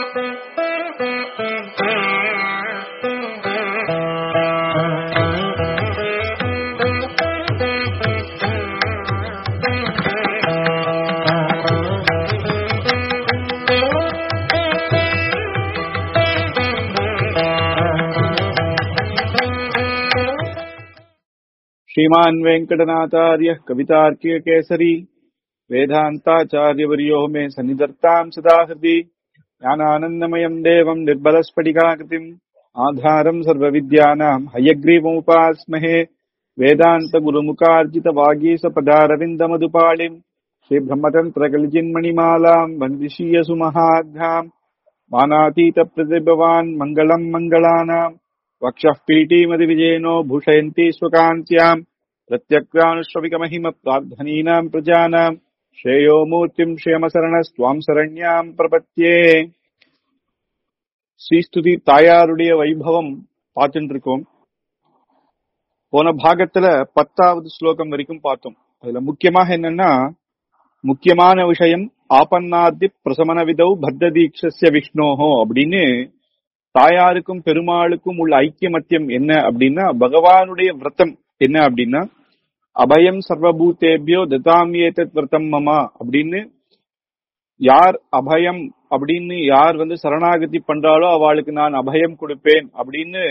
श्रीमान् वेङ्कटनाथार्यः कवितार्किककेसरी वेदान्ताचार्यवर्यो मे सन्निधत्ताम् सदा हृदि ज्ञानानन्दमयम् देवम् निर्बलस्फटिकाकृतिम् आधारम् सर्वविद्यानाम् हयग्रीवमुपास्महे वेदान्तगुरुमुखार्जितवागीसपदारविन्दमधुपालिम् श्रीब्रह्मतन्त्रकलिजिन्मणिमालाम् वन्दिशीयसुमहाघ्नाम् मानातीतप्रतिभवान् मङ्गलम् मङ्गलानाम् वक्षः पीठीमतिविजयनो भूषयन्ति स्वकान्त्याम् प्रत्यक्रानुश्रविकमहिमप्रार्थनीनाम् प्रजानाम् श्रेयो मूर्तिम् श्रेयमसरणस्त्वाम् சரண்யாம் பிரபத்தியே ஸ்ரீஸ்துதி தாயாருடைய வைபவம் பார்த்துட்டு இருக்கோம் போன பாகத்துல பத்தாவது ஸ்லோகம் வரைக்கும் பார்த்தோம் அதுல முக்கியமாக என்னன்னா முக்கியமான விஷயம் ஆபன்னார்த்தி பிரசமன விதௌ பத்ததீட்சஸ்ய விஷ்ணோஹோ அப்படின்னு தாயாருக்கும் பெருமாளுக்கும் உள்ள ஐக்கியமத்தியம் என்ன அப்படின்னா பகவானுடைய விரதம் என்ன அப்படின்னா அபயம் சர்வபூதேபியோ ததாமியேதத் விரதம் மமா அப்படின்னு யார் அபயம் அப்படின்னு யார் வந்து சரணாகதி பண்றாலோ அவளுக்கு நான் அபயம் கொடுப்பேன் அப்படின்னு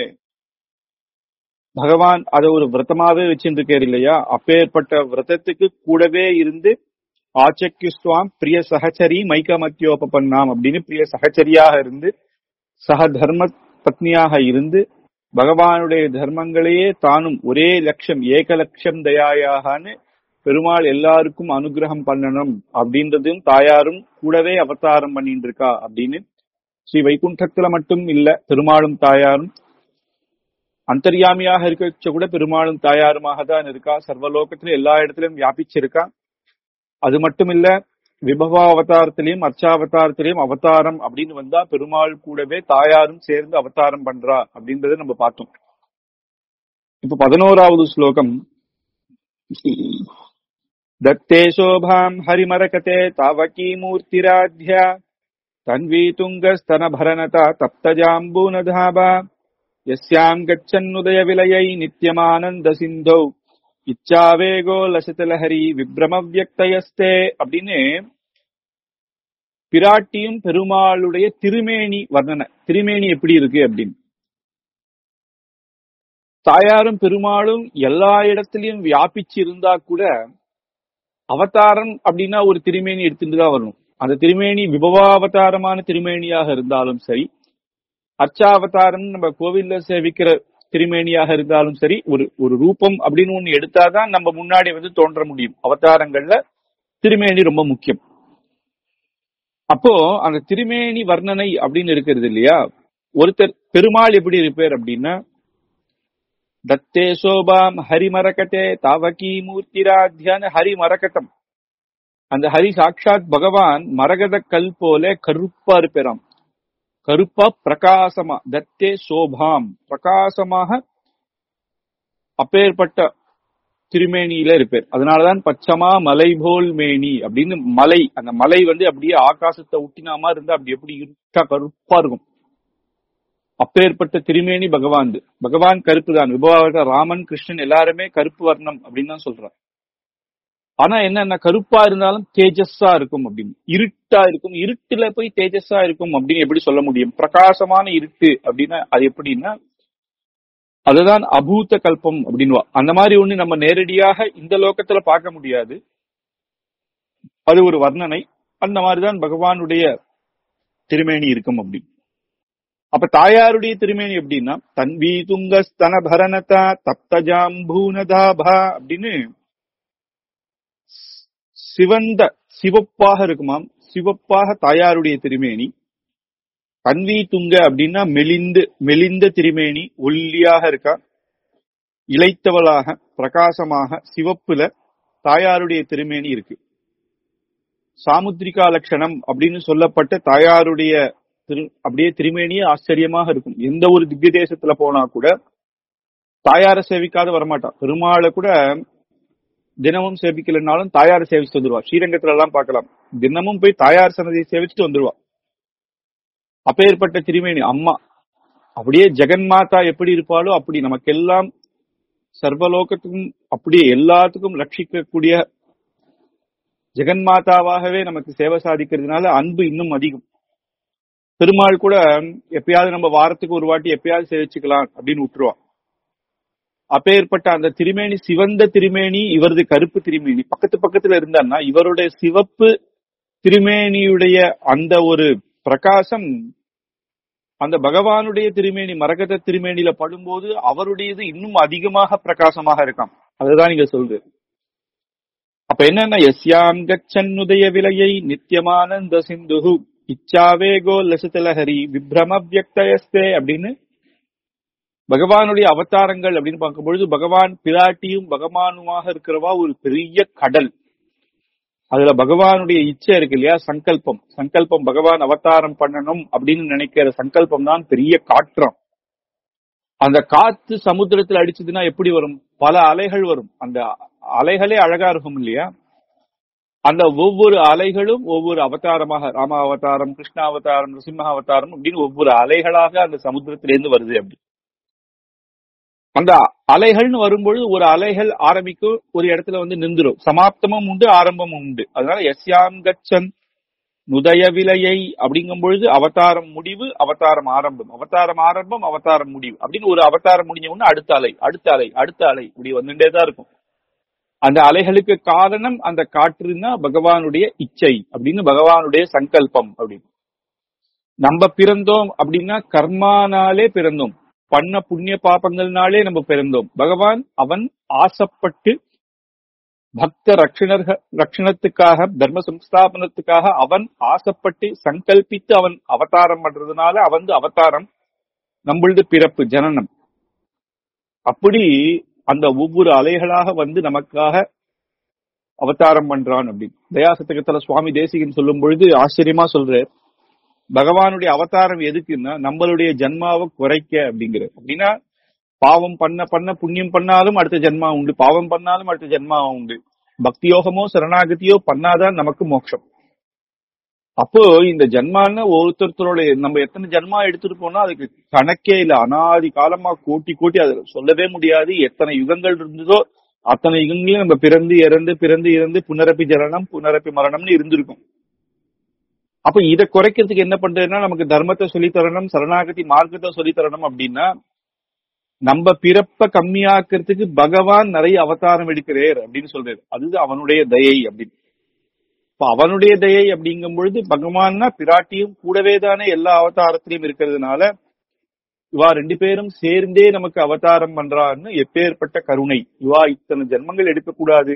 பகவான் அதை ஒரு விரதமாவே வச்சிருக்காரு இல்லையா அப்பேற்பட்ட விரதத்துக்கு கூடவே இருந்து ஆச்சக்கியுஸ்துவாம் பிரிய சகச்சரி மைக்கமத்தியோபன்னாம் அப்படின்னு பிரிய சகச்சரியாக இருந்து சக தர்ம பத்னியாக இருந்து பகவானுடைய தர்மங்களையே தானும் ஒரே லட்சம் ஏக லட்சம் தயாயாகனு பெருமாள் எல்லாருக்கும் அனுகிரகம் பண்ணணும் அப்படின்றதும் தாயாரும் கூடவே அவதாரம் பண்ணிட்டு இருக்கா அப்படின்னு ஸ்ரீ வைகுண்டத்துல மட்டும் இல்ல பெருமாளும் தாயாரும் அந்தர்யாமியாக இருக்க கூட பெருமாளும் தாயாருமாக தான் இருக்கா சர்வலோகத்திலும் எல்லா இடத்திலும் வியாபிச்சிருக்கா அது மட்டும் இல்ல விபவ அவதாரத்திலையும் அர்ச்சாவதாரத்திலையும் அவதாரம் அப்படின்னு வந்தா பெருமாள் கூடவே தாயாரும் சேர்ந்து அவதாரம் பண்றா அப்படின்றத நம்ம பார்த்தோம் இப்ப பதினோராவது ஸ்லோகம் தத்தே சோபாம் ஹரிமரகதே தாவகி மூர்த்திராத்யா தன்வி துங்கஸ்தன பரணதா தப்தஜாம்பூனதாபா யஸ்யாம் கச்சன்னுதய விலையை நித்தியமானந்த சிந்தௌ இச்சாவேகோ லசதலஹரி விப்ரம வியக்தயஸ்தே அப்படின்னு பிராட்டியும் பெருமாளுடைய திருமேனி வர்ணனை திருமேனி எப்படி இருக்கு அப்படின்னு தாயாரும் பெருமாளும் எல்லா இடத்துலயும் வியாபிச்சு இருந்தா கூட அவதாரம் அப்படின்னா ஒரு திருமேனி எடுத்துட்டு தான் வரணும் அந்த திருமேனி விபவாவதாரமான திருமேனியாக இருந்தாலும் சரி அர்ச்சாவதாரம் நம்ம கோவில்ல சேவிக்கிற திருமேனியாக இருந்தாலும் சரி ஒரு ஒரு ரூபம் அப்படின்னு ஒண்ணு எடுத்தாதான் நம்ம முன்னாடி வந்து தோன்ற முடியும் அவதாரங்கள்ல திருமேனி ரொம்ப முக்கியம் அப்போ அந்த திருமேனி வர்ணனை அப்படின்னு இருக்கிறது இல்லையா ஒருத்தர் பெருமாள் எப்படி இருப்பார் அப்படின்னா தத்தே சோபாம் ஹரிமரகட்டே தாவகி மூர்த்திராத்தியான ஹரி மரகட்டம் அந்த ஹரி சாட்சாத் பகவான் மரகத கல் போல கருப்பா இருப்பாராம் கருப்பா பிரகாசமா தத்தே சோபாம் பிரகாசமாக அப்பேற்பட்ட திருமேனியில இருப்பார் அதனாலதான் பச்சமா மலை போல் மேனி அப்படின்னு மலை அந்த மலை வந்து அப்படியே ஆகாசத்தை ஒட்டினாமா இருந்தா அப்படி எப்படி இருட்டா கருப்பா இருக்கும் அப்பேற்பட்ட திருமேனி பகவான் பகவான் கருப்பு தான் விபவாவத ராமன் கிருஷ்ணன் எல்லாருமே கருப்பு வர்ணம் அப்படின்னு தான் சொல்றான் ஆனா என்ன கருப்பா இருந்தாலும் தேஜஸா இருக்கும் அப்படின்னு இருட்டா இருக்கும் இருட்டுல போய் தேஜஸா இருக்கும் அப்படின்னு எப்படி சொல்ல முடியும் பிரகாசமான இருட்டு அப்படின்னா அது எப்படின்னா அதுதான் அபூத கல்பம் அப்படின்வா அந்த மாதிரி ஒண்ணு நம்ம நேரடியாக இந்த லோகத்துல பார்க்க முடியாது அது ஒரு வர்ணனை அந்த மாதிரிதான் பகவானுடைய திருமேனி இருக்கும் அப்படி அப்ப தாயாருடைய திருமேனி எப்படின்னா தன்வி துங்க ஸ்தன பரணதா தப்தஜாம்பூனதாபா அப்படின்னு சிவந்த சிவப்பாக இருக்குமாம் சிவப்பாக தாயாருடைய திருமேனி கன்வி துங்க அப்படின்னா மெலிந்து மெலிந்த திருமேனி ஒல்லியாக இருக்கா இளைத்தவளாக பிரகாசமாக சிவப்புல தாயாருடைய திருமேனி இருக்கு சாமுத்ரிகா லட்சணம் அப்படின்னு சொல்லப்பட்ட தாயாருடைய திரு அப்படியே திருமேனியே ஆச்சரியமாக இருக்கும் எந்த ஒரு திவ்ய தேசத்துல போனா கூட தாயார சேவிக்காத வரமாட்டான் பெருமாளை கூட தினமும் சேவிக்கலனாலும் தாயாரை சேவிச்சு வந்துருவா ஸ்ரீரங்கத்துல எல்லாம் பார்க்கலாம் தினமும் போய் தாயார் சன்னதியை சேவிச்சுட்டு வந்துருவா அப்பேற்பட்ட திருமேனி அம்மா அப்படியே ஜெகன்மாதா எப்படி இருப்பாளோ அப்படி நமக்கெல்லாம் சர்வலோகத்துக்கும் அப்படியே எல்லாத்துக்கும் ரட்சிக்கக்கூடிய ஜெகன்மாதாவாகவே நமக்கு சேவை சாதிக்கிறதுனால அன்பு இன்னும் அதிகம் பெருமாள் கூட எப்பயாவது நம்ம வாரத்துக்கு ஒரு வாட்டி எப்பயாவது சேவிச்சுக்கலாம் அப்படின்னு விட்டுருவான் அப்பேற்பட்ட அந்த திருமேனி சிவந்த திருமேனி இவரது கருப்பு திருமேனி பக்கத்து பக்கத்துல இருந்தான்னா இவருடைய சிவப்பு திருமேனியுடைய அந்த ஒரு பிரகாசம் அந்த பகவானுடைய திருமேனி மரகத திருமேனியில படும்போது அவருடையது இன்னும் அதிகமாக பிரகாசமாக இருக்காம் அதுதான் நீங்க சொல்றது அப்ப என்னன்னா எஸ்யாம் கச்சன் உதய விலையை நித்தியமானந்த சிந்துகு இச்சாவேகோ லசதலஹரி விப்ரம வியக்தயஸ்தே அப்படின்னு பகவானுடைய அவதாரங்கள் அப்படின்னு பார்க்கும்பொழுது பகவான் பிராட்டியும் பகவானுமாக இருக்கிறவா ஒரு பெரிய கடல் அதுல பகவானுடைய இச்சை இருக்கு இல்லையா சங்கல்பம் சங்கல்பம் பகவான் அவதாரம் பண்ணணும் அப்படின்னு நினைக்கிற சங்கல்பம் தான் பெரிய காற்றம் அந்த காத்து சமுத்திரத்துல அடிச்சதுன்னா எப்படி வரும் பல அலைகள் வரும் அந்த அலைகளே அழகா இருக்கும் இல்லையா அந்த ஒவ்வொரு அலைகளும் ஒவ்வொரு அவதாரமாக ராம அவதாரம் கிருஷ்ண அவதாரம் நரசிம்ம அவதாரம் அப்படின்னு ஒவ்வொரு அலைகளாக அந்த சமுத்திரத்திலிருந்து வருது அப்படி அந்த அலைகள்னு வரும்பொழுது ஒரு அலைகள் ஆரம்பிக்கும் ஒரு இடத்துல வந்து நின்றுரும் சமாப்தமும் உண்டு ஆரம்பமும் உண்டு அதனால எஸ்யாம் கச்சன் நுதய விலையை அப்படிங்கும் பொழுது அவதாரம் முடிவு அவதாரம் ஆரம்பம் அவதாரம் ஆரம்பம் அவதாரம் முடிவு அப்படின்னு ஒரு அவதாரம் முடிஞ்ச உடனே அடுத்த அலை அடுத்த அலை அடுத்த அலை இப்படி வந்துட்டே தான் இருக்கும் அந்த அலைகளுக்கு காரணம் அந்த காற்றுன்னா பகவானுடைய இச்சை அப்படின்னு பகவானுடைய சங்கல்பம் அப்படின்னு நம்ம பிறந்தோம் அப்படின்னா கர்மானாலே பிறந்தோம் பண்ண புண்ணிய பாபங்கள்னாலே நம்ம பிறந்தோம் பகவான் அவன் ஆசைப்பட்டு பக்த ரட்சணர்கள் ரட்சணத்துக்காக தர்ம சம்ஸ்தாபனத்துக்காக அவன் ஆசைப்பட்டு சங்கல்பித்து அவன் அவதாரம் பண்றதுனால அவன் அவதாரம் நம்மளது பிறப்பு ஜனனம் அப்படி அந்த ஒவ்வொரு அலைகளாக வந்து நமக்காக அவதாரம் பண்றான் அப்படின்னு தயாசத்தகத்துல சுவாமி தேசிகன் சொல்லும் பொழுது ஆச்சரியமா சொல்ற பகவானுடைய அவதாரம் எதுக்குன்னா நம்மளுடைய ஜன்மாவை குறைக்க அப்படிங்கிற அப்படின்னா பாவம் பண்ண பண்ண புண்ணியம் பண்ணாலும் அடுத்த ஜென்மா உண்டு பாவம் பண்ணாலும் அடுத்த ஜென்மா உண்டு பக்தி யோகமோ சரணாகதியோ பண்ணாதான் நமக்கு மோட்சம் அப்போ இந்த ஜன்மான்னு ஒருத்தருத்தரோட நம்ம எத்தனை ஜன்மா எடுத்துட்டு போனா அதுக்கு கணக்கே இல்ல அனாதி காலமா கூட்டி கூட்டி அதுல சொல்லவே முடியாது எத்தனை யுகங்கள் இருந்ததோ அத்தனை யுகங்களையும் நம்ம பிறந்து இறந்து பிறந்து இறந்து புனரப்பி ஜனனம் புனரப்பி மரணம்னு இருந்திருக்கும் அப்ப இதை குறைக்கிறதுக்கு என்ன பண்றதுன்னா நமக்கு தர்மத்தை சொல்லி தரணும் சரணாகதி மார்க்கத்தை சொல்லி தரணும் அப்படின்னா நம்ம பிறப்ப கம்மியாக்குறதுக்கு பகவான் நிறைய அவதாரம் எடுக்கிறார் அப்படின்னு சொல்றாரு அது அவனுடைய தயை அப்படின்னு இப்ப அவனுடைய தயை அப்படிங்கும் பொழுது பகவான்னா பிராட்டியும் கூடவே தானே எல்லா அவதாரத்திலையும் இருக்கிறதுனால இவா ரெண்டு பேரும் சேர்ந்தே நமக்கு அவதாரம் பண்றான்னு எப்பேற்பட்ட கருணை இவா இத்தனை ஜென்மங்கள் எடுக்கக்கூடாது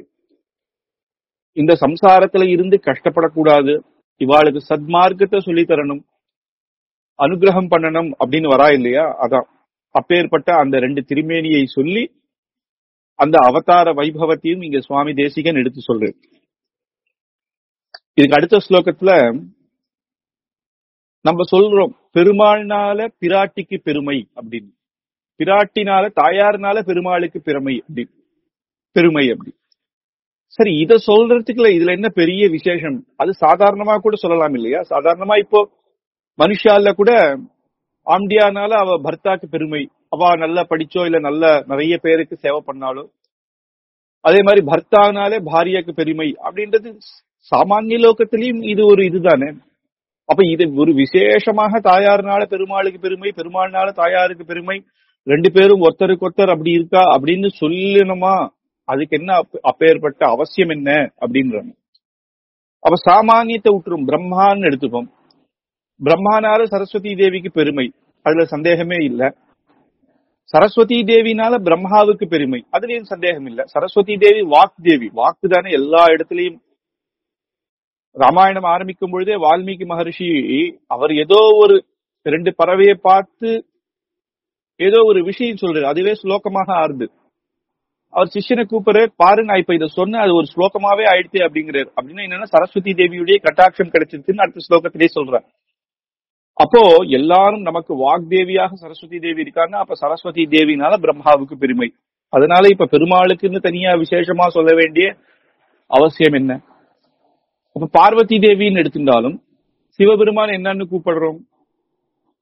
இந்த சம்சாரத்துல இருந்து கஷ்டப்படக்கூடாது இவாளுக்கு சத்மார்க்கத்தை சொல்லி தரணும் அனுகிரகம் பண்ணணும் அப்படின்னு வரா இல்லையா அதான் அப்பேற்பட்ட அந்த ரெண்டு திருமேனியை சொல்லி அந்த அவதார வைபவத்தையும் இங்க சுவாமி தேசிகன் எடுத்து சொல்றாரு இதுக்கு அடுத்த ஸ்லோகத்துல நம்ம சொல்றோம் பெருமாள்னால பிராட்டிக்கு பெருமை அப்படின்னு பிராட்டினால தாயார்னால பெருமாளுக்கு பெருமை அப்படி பெருமை அப்படி சரி இத சொல்றதுக்குல இதுல என்ன பெரிய விசேஷம் அது சாதாரணமா கூட சொல்லலாம் இல்லையா சாதாரணமா இப்போ மனுஷால கூட ஆம்டியானால அவ பர்த்தாக்கு பெருமை அவ நல்லா படிச்சோ இல்ல நல்ல நிறைய பேருக்கு சேவை பண்ணாலோ அதே மாதிரி பர்த்தானாலே பாரியாக்கு பெருமை அப்படின்றது சாமானிய லோகத்திலையும் இது ஒரு இதுதானே அப்ப இது ஒரு விசேஷமாக தாயார்னால பெருமாளுக்கு பெருமை பெருமாள்னால தாயாருக்கு பெருமை ரெண்டு பேரும் ஒருத்தருக்கு ஒருத்தர் அப்படி இருக்கா அப்படின்னு சொல்லணுமா அதுக்கு என்ன அப்பேற்பட்ட அவசியம் என்ன அப்படின்றாங்க அப்ப சாமானியத்தை விட்டுரும் பிரம்மான்னு எடுத்துப்போம் பிரம்மானால சரஸ்வதி தேவிக்கு பெருமை அதுல சந்தேகமே இல்ல சரஸ்வதி தேவினால பிரம்மாவுக்கு பெருமை அதுலயும் சந்தேகம் இல்ல சரஸ்வதி தேவி வாக்கு தேவி வாக்கு தானே எல்லா இடத்துலயும் ராமாயணம் ஆரம்பிக்கும் பொழுதே வால்மீகி மகர்ஷி அவர் ஏதோ ஒரு ரெண்டு பறவையை பார்த்து ஏதோ ஒரு விஷயம் சொல்றாரு அதுவே ஸ்லோகமாக ஆறுது அவர் சிஷ்யனை கூப்பிடுறாரு பாரு நான் இப்ப இதை சொன்ன அது ஒரு ஸ்லோகமாவே ஆயிடுச்சு அப்படிங்கிறாரு அப்படின்னா என்னன்னா சரஸ்வதி தேவியுடைய கட்டாட்சம் கிடைச்சிருச்சுன்னு அடுத்த ஸ்லோகத்திலே சொல்றார் அப்போ எல்லாரும் நமக்கு வாக்தேவியாக சரஸ்வதி தேவி இருக்காங்க அப்ப சரஸ்வதி தேவினால பிரம்மாவுக்கு பெருமை அதனால இப்ப பெருமாளுக்குன்னு தனியா விசேஷமா சொல்ல வேண்டிய அவசியம் என்ன அப்ப பார்வதி தேவின்னு எடுத்திருந்தாலும் சிவபெருமான் என்னன்னு கூப்பிடுறோம்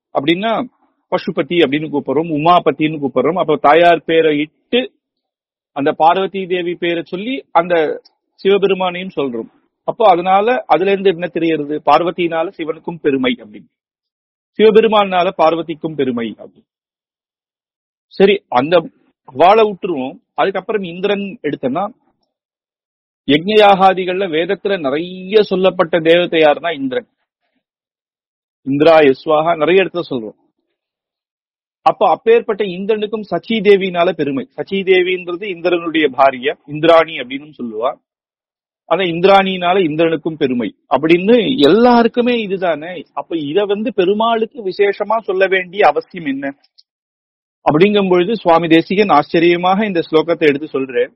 அப்படின்னா பசுபதி அப்படின்னு கூப்பிடுறோம் உமாபத்தின்னு கூப்பிடுறோம் அப்ப தாயார் பேரை இட்டு அந்த பார்வதி தேவி பேரை சொல்லி அந்த சிவபெருமானையும் சொல்றோம் அப்போ அதனால அதுல இருந்து என்ன தெரியறது பார்வதினால சிவனுக்கும் பெருமை அப்படின்னு சிவபெருமானால பார்வதிக்கும் பெருமை அப்படின்னு சரி அந்த வாழை விட்டுருவோம் அதுக்கப்புறம் இந்திரன் எடுத்தோம்னா யஜ்ஞயாகாதிகள்ல வேதத்துல நிறைய சொல்லப்பட்ட தேவதை யாருன்னா இந்திரன் இந்திரா யஸ்வாகா நிறைய இடத்துல சொல்றோம் அப்ப அப்பேற்பட்ட இந்திரனுக்கும் சச்சி தேவினால பெருமை சச்சி தேவின்றது இந்திரனுடைய பாரிய இந்திராணி அப்படின்னு சொல்லுவா ஆனா இந்திராணினால இந்திரனுக்கும் பெருமை அப்படின்னு எல்லாருக்குமே இதுதானே அப்ப இத வந்து பெருமாளுக்கு விசேஷமா சொல்ல வேண்டிய அவசியம் என்ன அப்படிங்கும் பொழுது சுவாமி தேசிகன் ஆச்சரியமாக இந்த ஸ்லோகத்தை எடுத்து சொல்றேன்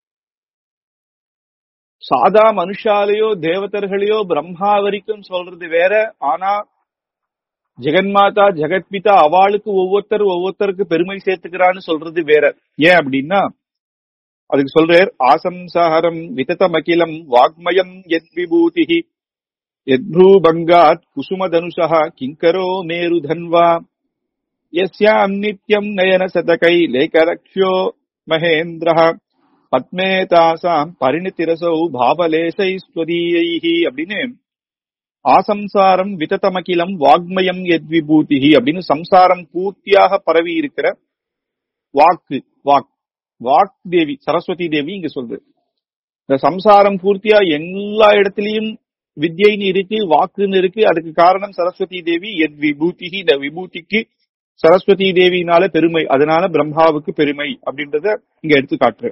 சாதா மனுஷாலையோ தேவதர்களையோ பிரம்மா வரைக்கும் சொல்றது வேற ஆனா ஜெகன்மாதா ஜெகத்பிதா அவளுக்கு ஒவ்வொருத்தர் ஒவ்வொருத்தருக்கு பெருமை சேர்த்துக்கிறான்னு சொல்றது வேற ஏன் அப்படின்னா அதுக்கு சொல்றார் ஆசம்சாரம் விததமகிலம் வாக்மயம் எத் விபூதி எத்ரூபங்காத் குசுமதனுஷா கிங்கரோ மேரு தன்வா यस्याम् नित्यम् नयन सतकै लेखरक्ष्यो महेन्द्रः பத்மே தாசாம் பரிணித்திரசௌ பாவலேசைஸ்வதீயைः அப்படின்னு ஆசம்சாரம் விததமகிலம் வாக்மயம் எத் விபூதிஹி அப்படின்னு சம்சாரம் பூர்த்தியாக பரவி இருக்கிற வாக்கு வாக் வாக் தேவி சரஸ்வதி தேவி இங்க சொல்றது இந்த சம்சாரம் பூர்த்தியா எல்லா இடத்துலயும் வித்யைன்னு இருக்கு வாக்குன்னு இருக்கு அதுக்கு காரணம் சரஸ்வதி தேவி எத் விபூதிஹி இந்த விபூதிக்கு சரஸ்வதி தேவியினால பெருமை அதனால பிரம்மாவுக்கு பெருமை அப்படின்றத இங்க எடுத்து காட்டுற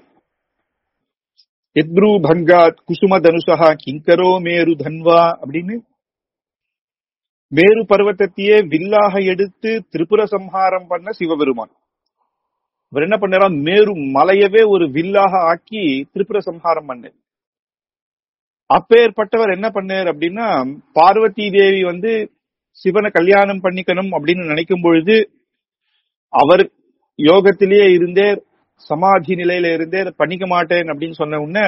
எத்ரு பங்காத் குசும தனுஷா கிங்கரோ மேரு தன்வா அப்படின்னு மேரு பர்வத்தத்தையே வில்லாக எடுத்து திரிபுர சம்ஹாரம் பண்ண சிவபெருமான் இவர் என்ன பண்ணாரா மேரு மலையவே ஒரு வில்லாக ஆக்கி திரிபுர சம்ஹாரம் பண்ண அப்பேற்பட்டவர் என்ன பண்ணார் அப்படின்னா பார்வதி தேவி வந்து சிவனை கல்யாணம் பண்ணிக்கணும் அப்படின்னு நினைக்கும் பொழுது அவர் யோகத்திலேயே இருந்தே சமாதி நிலையில இருந்தே பண்ணிக்க மாட்டேன் அப்படின்னு சொன்ன உடனே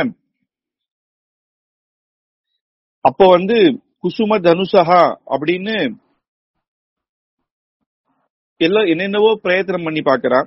அப்போ வந்து குசும தனுசகா அப்படின்னு எல்லாம் என்னென்னவோ பிரயத்தனம் பண்ணி பாக்குறான்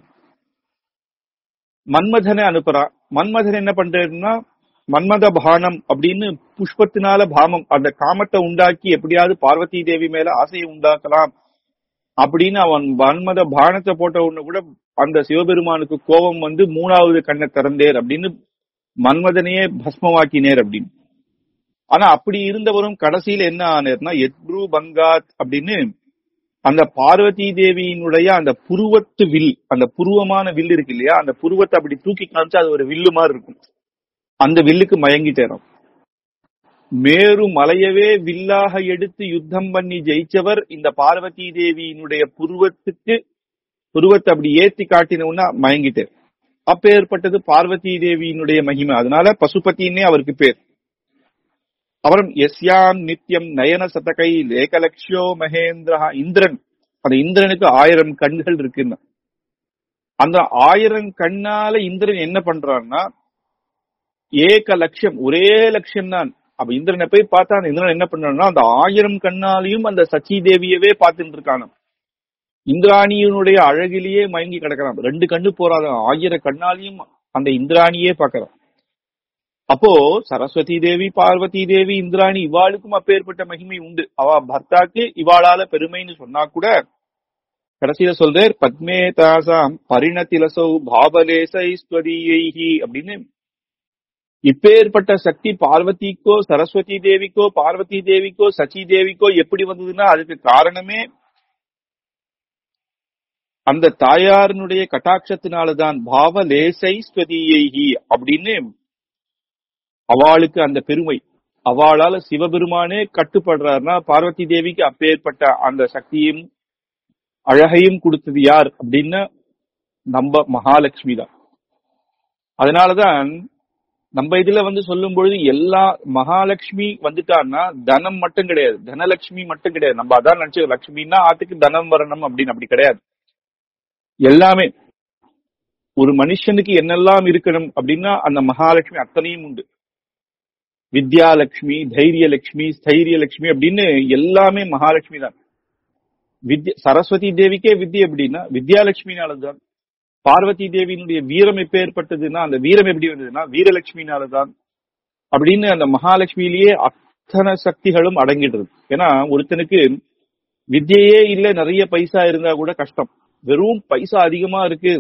மன்மதனை அனுப்புறான் மன்மதன் என்ன பண்றாருன்னா மன்மத பானம் அப்படின்னு புஷ்பத்தினால பாமம் அந்த காமத்தை உண்டாக்கி எப்படியாவது பார்வதி தேவி மேல ஆசையை உண்டாக்கலாம் அப்படின்னு அவன் மன்மத பானத்தை போட்ட உடனே கூட அந்த சிவபெருமானுக்கு கோபம் வந்து மூணாவது கண்ணை திறந்தேர் அப்படின்னு மன்மதனையே பஸ்மமாக்கினேர் அப்படின்னு ஆனா அப்படி இருந்தவரும் கடைசியில என்ன ஆனார்னா எத்ரு பங்காத் அப்படின்னு அந்த பார்வதி தேவியினுடைய அந்த புருவத்து வில் அந்த புருவமான வில் இருக்கு இல்லையா அந்த புருவத்தை அப்படி தூக்கி காமிச்சா அது ஒரு வில்லு மாதிரி இருக்கும் அந்த வில்லுக்கு மயங்கிட்டேரும் மேரு மலையவே வில்லாக எடுத்து யுத்தம் பண்ணி ஜெயிச்சவர் இந்த பார்வதி தேவியினுடைய புருவத்துக்கு புருவத்தை அப்படி ஏத்தி காட்டினவுன்னா மயங்கிட்டார் அப்ப ஏற்பட்டது பார்வதி தேவியினுடைய மகிமை அதனால பசுபதினே அவருக்கு பேர் அப்புறம் எஸ்யாம் நித்தியம் நயன சதகை லேகலக்ஷியோ மகேந்திரா இந்திரன் அந்த இந்திரனுக்கு ஆயிரம் கண்கள் இருக்குன்னு அந்த ஆயிரம் கண்ணால இந்திரன் என்ன பண்றான்னா ஏக லட்சியம் ஒரே லட்சியம் தான் அப்ப இந்திரனை போய் பார்த்தா அந்த இந்திரன் என்ன பண்றான்னா அந்த ஆயிரம் கண்ணாலையும் அந்த சச்சி தேவியவே பார்த்துட்டு இருக்கான இந்திராணியினுடைய அழகிலேயே மயங்கி கிடக்கிறான் ரெண்டு கண்ணு போறாத ஆயிரம் கண்ணாலையும் அந்த இந்திராணியே பாக்குறான் அப்போ சரஸ்வதி தேவி பார்வதி தேவி இந்திராணி இவாளுக்கும் அப்பேற்பட்ட மகிமை உண்டு அவ பர்த்தாக்கு இவாளால பெருமைன்னு சொன்னா கூட கடைசியில சொல்றார் பத்மே தாசாம் பரிணத்திலசௌ பாவலேசைஸ்வரீயைஹி அப்படின்னு இப்பேற்பட்ட சக்தி பார்வதிக்கோ சரஸ்வதி தேவிக்கோ பார்வதி தேவிக்கோ சச்சி தேவிக்கோ எப்படி வந்ததுன்னா அதுக்கு காரணமே அந்த தாயாரினுடைய கட்டாட்சத்தினாலதான் பாவ லேசை ஸ்வதியைஹி அப்படின்னு அவளுக்கு அந்த பெருமை அவளால சிவபெருமானே கட்டுப்படுறாருன்னா பார்வதி தேவிக்கு அப்பேற்பட்ட அந்த சக்தியும் அழகையும் கொடுத்தது யார் அப்படின்னா நம்ம மகாலட்சுமி தான் அதனாலதான் நம்ம இதுல வந்து சொல்லும் பொழுது எல்லா மகாலட்சுமி வந்துட்டான்னா தனம் மட்டும் கிடையாது தனலட்சுமி மட்டும் கிடையாது நம்ம அதான் நினைச்சு லட்சுமின்னா ஆத்துக்கு தனம் வரணும் அப்படின்னு அப்படி கிடையாது எல்லாமே ஒரு மனுஷனுக்கு என்னெல்லாம் இருக்கணும் அப்படின்னா அந்த மகாலட்சுமி அத்தனையும் உண்டு வித்யாலட்சுமி தைரியலட்சுமி ஸ்தைரியலட்சுமி அப்படின்னு எல்லாமே மகாலட்சுமி தான் வித்யா சரஸ்வதி தேவிக்கே வித்யா எப்படின்னா வித்யாலட்சுமினாலதான் பார்வதி தேவியினுடைய வீரம் எப்பேற்பட்டதுன்னா அந்த வீரம் எப்படி வந்ததுன்னா வீரலட்சுமினாலதான் அப்படின்னு அந்த மகாலட்சுமியிலேயே அத்தனை சக்திகளும் அடங்கிடுறது ஏன்னா ஒருத்தனுக்கு வித்யையே இல்ல நிறைய பைசா இருந்தா கூட கஷ்டம் வெறும் பைசா அதிகமா இருக்கு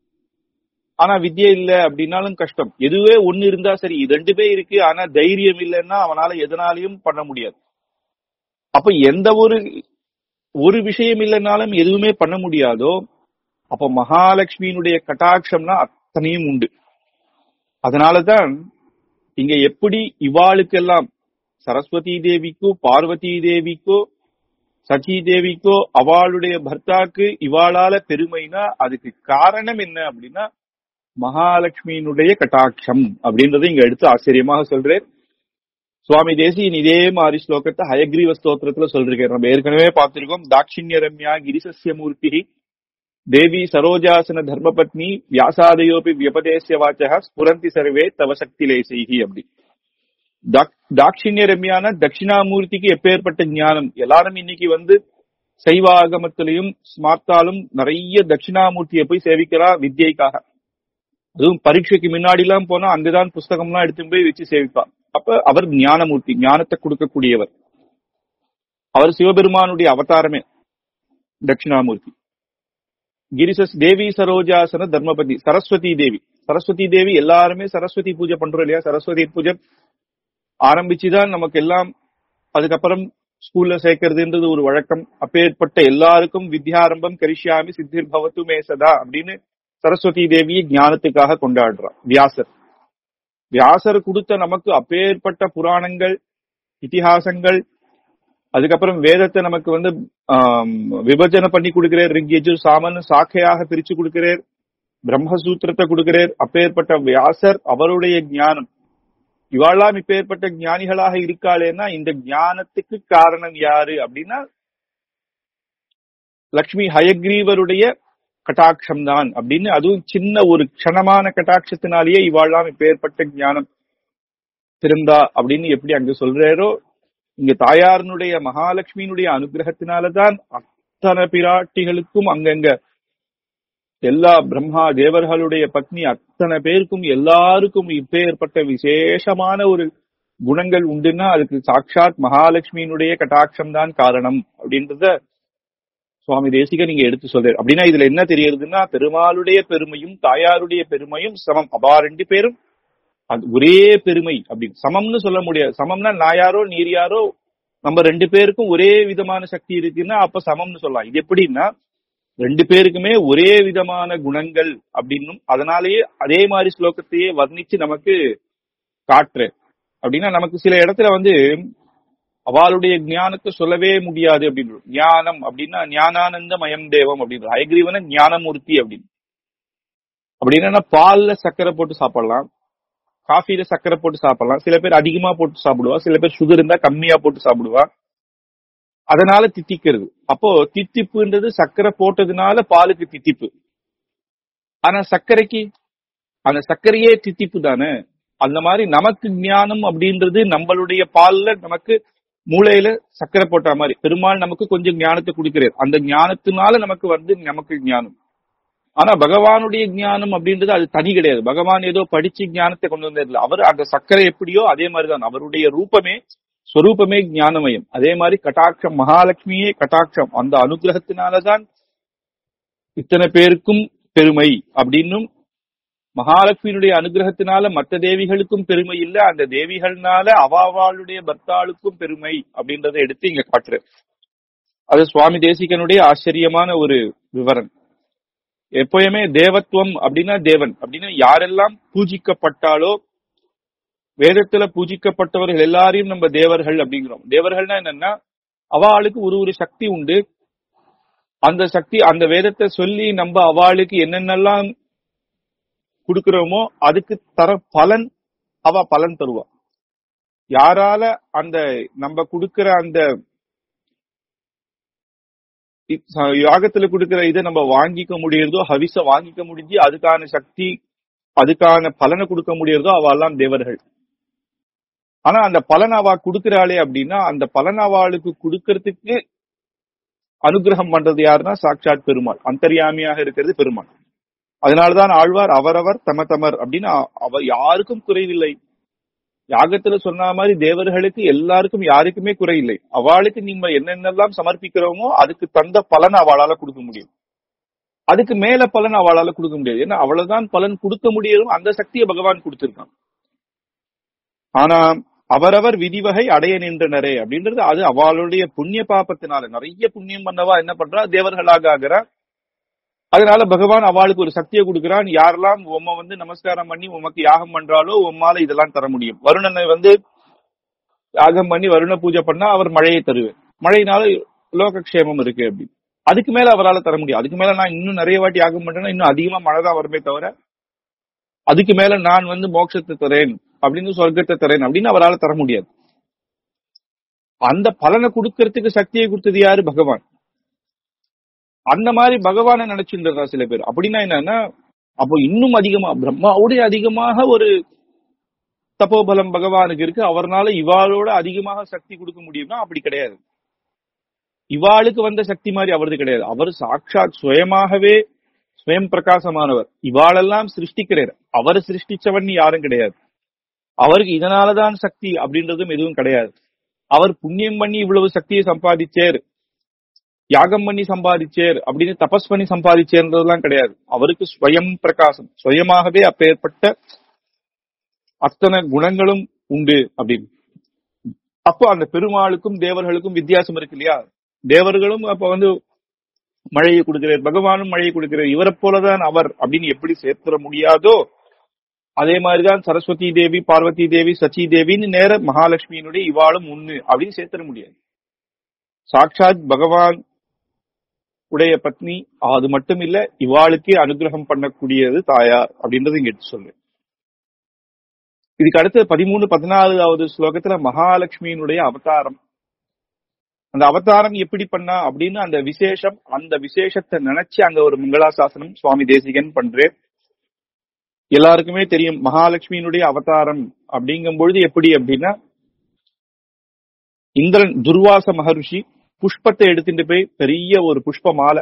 ஆனா வித்யை இல்ல அப்படின்னாலும் கஷ்டம் எதுவே ஒண்ணு இருந்தா சரி இது ரெண்டுமே இருக்கு ஆனா தைரியம் இல்லைன்னா அவனால எதனாலையும் பண்ண முடியாது அப்ப எந்த ஒரு ஒரு விஷயம் இல்லைனாலும் எதுவுமே பண்ண முடியாதோ அப்ப மகாலட்சுமியினுடைய கட்டாட்சம்னா அத்தனையும் உண்டு அதனாலதான் இங்க எப்படி இவாளுக்கெல்லாம் சரஸ்வதி தேவிக்கோ பார்வதி தேவிக்கோ சச்சி தேவிக்கோ அவளுடைய பர்த்தாக்கு இவாளால பெருமைனா அதுக்கு காரணம் என்ன அப்படின்னா மகாலட்சுமியினுடைய கட்டாட்சம் அப்படின்றத இங்க எடுத்து ஆச்சரியமாக சொல்றேன் சுவாமி தேசியன் இதே மாதிரி ஸ்லோகத்தை ஹயக்ரீவ ஸ்தோத்திரத்துல சொல்றேன் நம்ம ஏற்கனவே பார்த்திருக்கோம் தாட்சிண்ய ரம்யா கிரிசஸ்ய மூர்த்தி தேவி சரோஜாசன தர்மபத்னி வியாசாதயோபி வியபதேசிய வாச்சக ஸ்புரந்தி சர்வே தவ சக்தி லேசைகி அப்படி தாக்- தாட்சிண்ய ரம்யான தட்சிணாமூர்த்திக்கு எப்பேற்பட்ட ஞானம் எல்லாரும் இன்னைக்கு வந்து சைவ ஆகமத்திலையும் ஸ்மார்த்தாலும் நிறைய தட்சிணாமூர்த்தியை போய் சேவிக்கிறா வித்யைக்காக அதுவும் பரீட்சைக்கு முன்னாடி எல்லாம் போனா அங்கதான் புஸ்தகம்லாம் எடுத்து போய் வச்சு சேவிப்பா அப்ப அவர் ஞானமூர்த்தி ஞானத்தை கொடுக்கக்கூடியவர் அவர் சிவபெருமானுடைய அவதாரமே தட்சிணாமூர்த்தி கிரிசஸ் தேவி சரோஜாசன தர்மபதி சரஸ்வதி தேவி சரஸ்வதி தேவி எல்லாருமே சரஸ்வதி பூஜை பண்றோம் இல்லையா சரஸ்வதி பூஜை ஆரம்பிச்சுதான் நமக்கு எல்லாம் அதுக்கப்புறம் ஸ்கூல்ல சேர்க்கறதுன்றது ஒரு வழக்கம் அப்பேற்பட்ட எல்லாருக்கும் வித்யாரம்பம் கரிஷ்யாமி சித்திர் பவத்து மேசதா அப்படின்னு சரஸ்வதி தேவியை ஞானத்துக்காக கொண்டாடுறார் வியாசர் வியாசர் கொடுத்த நமக்கு அப்பேற்பட்ட புராணங்கள் இதிகாசங்கள் அதுக்கப்புறம் வேதத்தை நமக்கு வந்து ஆம், விபஜனை பண்ணி கொடுக்கிறார் ரிக்யஜு சாமன் சாக்கையாக பிரிச்சு கொடுக்கிறார் பிரம்மசூத்திரத்தை கொடுக்கிறார் அப்பேற்பட்ட வியாசர் அவருடைய ஞானம் இவாளாம் இப்பேற்பட்ட ஞானிகளாக இருக்காளேன்னா இந்த ஞானத்துக்கு காரணம் யாரு அப்படின்னா லக்ஷ்மி ஹயக்ரீவருடைய கட்டாட்சம் தான் அப்படின்னு அதுவும் சின்ன ஒரு க்ஷணமான கட்டாட்சத்தினாலேயே இவாளாம் இப்பேற்பட்ட ஞானம் பிறந்தா அப்படின்னு எப்படி அங்க சொல்றாரோ இங்க தாயாரனுடைய மகாலட்சுமியினுடைய அனுகிரகத்தினாலதான் அத்தனை பிராட்டிகளுக்கும் அங்கங்க எல்லா பிரம்மா தேவர்களுடைய பத்னி அத்தனை பேருக்கும் எல்லாருக்கும் இப்பேற்பட்ட விசேஷமான ஒரு குணங்கள் உண்டுன்னா அதுக்கு சாட்சாத் மகாலட்சுமியினுடைய கட்டாட்சம் தான் காரணம் அப்படின்றத சுவாமி தேசிக நீங்க எடுத்து சொல்றாரு அப்படின்னா இதுல என்ன தெரியுதுன்னா பெருமாளுடைய பெருமையும் தாயாருடைய பெருமையும் சமம் அவா ரெண்டு பேரும் அது ஒரே பெருமை அப்படின்னு சமம்னு சொல்ல முடியாது சமம்னா நான் யாரோ நீர் யாரோ நம்ம ரெண்டு பேருக்கும் ஒரே விதமான சக்தி இருக்குன்னா அப்ப சமம்னு சொல்லலாம் இது எப்படின்னா ரெண்டு பேருக்குமே ஒரே விதமான குணங்கள் அப்படின்னும் அதனாலேயே அதே மாதிரி ஸ்லோகத்தையே வர்ணிச்சு நமக்கு காட்டுற அப்படின்னா நமக்கு சில இடத்துல வந்து அவளுடைய ஞானத்தை சொல்லவே முடியாது அப்படின்னு ஞானம் அப்படின்னா ஞானானந்த மயம் தேவம் அப்படின்னு ஹயக்ரீவன ஞானமூர்த்தி அப்படின்னு அப்படின்னா பால்ல சர்க்கரை போட்டு சாப்பிடலாம் காஃபில சர்க்கரை போட்டு சாப்பிடலாம் சில பேர் அதிகமா போட்டு சாப்பிடுவா சில பேர் சுகர் இருந்தா கம்மியா போட்டு சாப்பிடுவா அதனால தித்திக்கிறது அப்போ தித்திப்புன்றது சர்க்கரை போட்டதுனால பாலுக்கு தித்திப்பு ஆனா சர்க்கரைக்கு அந்த சர்க்கரையே தித்திப்பு தானே அந்த மாதிரி நமக்கு ஞானம் அப்படின்றது நம்மளுடைய பால்ல நமக்கு மூளையில சர்க்கரை போட்ட மாதிரி பெருமாள் நமக்கு கொஞ்சம் ஞானத்தை கொடுக்கிறார் அந்த ஞானத்தினால நமக்கு வந்து நமக்கு ஞானம் ஆனா பகவானுடைய ஞானம் அப்படின்றது அது தனி கிடையாது பகவான் ஏதோ படிச்சு ஞானத்தை கொண்டு வந்ததில்ல அவர் அந்த சர்க்கரை எப்படியோ அதே மாதிரிதான் அவருடைய ரூபமே ஸ்வரூபமே ஞானமயம் அதே மாதிரி கட்டாட்சம் மகாலட்சுமியே கட்டாட்சம் அந்த அனுகிரகத்தினாலதான் இத்தனை பேருக்கும் பெருமை அப்படின்னும் மகாலட்சுமியினுடைய அனுகிரகத்தினால மற்ற தேவிகளுக்கும் பெருமை இல்ல அந்த தேவிகள்னால அவாவாளுடைய பர்த்தாளுக்கும் பெருமை அப்படின்றத எடுத்து இங்க காட்டுற அது சுவாமி தேசிகனுடைய ஆச்சரியமான ஒரு விவரம் எப்பயுமே தேவத்துவம் அப்படின்னா தேவன் அப்படின்னா யாரெல்லாம் பூஜிக்கப்பட்டாலோ வேதத்துல பூஜிக்கப்பட்டவர்கள் எல்லாரையும் நம்ம தேவர்கள் அப்படிங்கிறோம் தேவர்கள்னா என்னன்னா அவளுக்கு ஒரு ஒரு சக்தி உண்டு அந்த சக்தி அந்த வேதத்தை சொல்லி நம்ம அவளுக்கு என்னென்னலாம் கொடுக்கிறோமோ அதுக்கு தர பலன் அவ பலன் தருவா யாரால அந்த நம்ம கொடுக்கிற அந்த இ- யாகத்துல கொடுக்கிற இதை நம்ம வாங்கிக்க முடியறதோ ஹவிச வாங்கிக்க முடிஞ்சு அதுக்கான சக்தி அதுக்கான பலனை கொடுக்க முடியறதோ அவெல்லாம் தேவர்கள் ஆனா அந்த பலன் அவ கொடுக்கிறாளே அப்படின்னா அந்த பலன் அவளுக்கு கொடுக்கறதுக்கு அனுகிரகம் பண்றது யாருன்னா சாட்சாத் பெருமாள் அந்தர்யாமியாக இருக்கிறது பெருமாள் அதனாலதான் ஆழ்வார் அவரவர் தம தமர் அப்படின்னு அ- அவ யாருக்கும் குறைவில்லை யாகத்துல சொன்ன மாதிரி தேவர்களுக்கு எல்லாருக்கும் யாருக்குமே குறையில்லை அவளுக்கு நீங்க என்னென்னலாம் சமர்ப்பிக்கிறோமோ அதுக்கு தந்த பலன் அவளால கொடுக்க முடியும் அதுக்கு மேல பலன் அவளால கொடுக்க முடியாது ஏன்னா அவ்வளவுதான் பலன் கொடுக்க முடியும் அந்த சக்தியை பகவான் கொடுத்திருக்கான் ஆனா அவரவர் விதிவகை அடைய நின்றனரே அப்படின்றது அது அவளுடைய புண்ணிய பாபத்தினால நிறைய புண்ணியம் பண்ணவா என்ன பண்றா தேவர்களாக ஆகிறா அதனால பகவான் அவளுக்கு ஒரு சக்தியை கொடுக்கிறான் யாரெல்லாம் உம்ம வந்து நமஸ்காரம் பண்ணி உமக்கு யாகம் பண்றாலோ உம்மால இதெல்லாம் தர முடியும் வருணனை வந்து யாகம் பண்ணி வருண பூஜை பண்ணா அவர் மழையை தருவேன் மழையினால லோகக்ஷேமம் இருக்கு அப்படி அதுக்கு மேல அவரால் தர முடியும் அதுக்கு மேல நான் இன்னும் நிறைய வாட்டி யாகம் பண்றேன்னா இன்னும் அதிகமா மழை தான் வருமே தவிர அதுக்கு மேல நான் வந்து மோட்சத்தை தரேன் அப்படின்னு சொர்க்கத்தை தரேன் அப்படின்னு அவரால் தர முடியாது அந்த பலனை கொடுக்கறதுக்கு சக்தியை கொடுத்தது யாரு பகவான் அந்த மாதிரி பகவானை நினைச்சுட்டு சில பேர் அப்படின்னா என்னன்னா அப்போ இன்னும் அதிகமா பிரம்மாவுடைய அதிகமாக ஒரு தப்போபலம் பகவானுக்கு இருக்கு அவர்னால இவாளோட அதிகமாக சக்தி கொடுக்க முடியும்னா அப்படி கிடையாது இவாளுக்கு வந்த சக்தி மாதிரி அவரது கிடையாது அவர் சாட்சாத் சுயமாகவே சுயம் பிரகாசமானவர் இவாளெல்லாம் சிருஷ்டிக்கிறார் அவர் சிருஷ்டிச்சவன் யாரும் கிடையாது அவருக்கு இதனாலதான் சக்தி அப்படின்றதும் எதுவும் கிடையாது அவர் புண்ணியம் பண்ணி இவ்வளவு சக்தியை சம்பாதிச்சேர் யாகம் பண்ணி சம்பாதிச்சேர் அப்படின்னு தபஸ் பண்ணி சம்பாதிச்சேர்ன்றதெல்லாம் கிடையாது அவருக்கு ஸ்வயம் பிரகாசம் சுயமாகவே அப்பேற்பட்ட அத்தனை குணங்களும் உண்டு அப்படின்னு அப்போ அந்த பெருமாளுக்கும் தேவர்களுக்கும் வித்தியாசம் இருக்கு இல்லையா தேவர்களும் அப்ப வந்து மழையை கொடுக்கிறார் பகவானும் மழையை கொடுக்கிறார் இவரை போலதான் அவர் அப்படின்னு எப்படி சேர்த்துற முடியாதோ அதே மாதிரிதான் சரஸ்வதி தேவி பார்வதி தேவி சச்சி தேவின்னு நேர மகாலட்சுமியினுடைய இவாளும் ஒண்ணு அப்படின்னு சேர்த்துற முடியாது சாட்சாத் பகவான் உடைய பத்னி அது மட்டும் இல்ல இவாளுக்கே அனுகிரகம் பண்ணக்கூடியது தாயார் அப்படின்றது இங்க எடுத்து சொல்றேன் இதுக்கு அடுத்து பதிமூணு பதினாலாவது ஸ்லோகத்துல மகாலட்சுமியினுடைய அவதாரம் அந்த அவதாரம் எப்படி பண்ணா அப்படின்னு அந்த விசேஷம் அந்த விசேஷத்தை நினைச்சு அங்க ஒரு மங்களாசாசனம் சுவாமி தேசிகன் பண்றேன் எல்லாருக்குமே தெரியும் மகாலட்சுமியினுடைய அவதாரம் அப்படிங்கும் பொழுது எப்படி அப்படின்னா இந்திரன் துர்வாச மகர்ஷி புஷ்பத்தை எடுத்துட்டு போய் பெரிய ஒரு புஷ்ப மாலை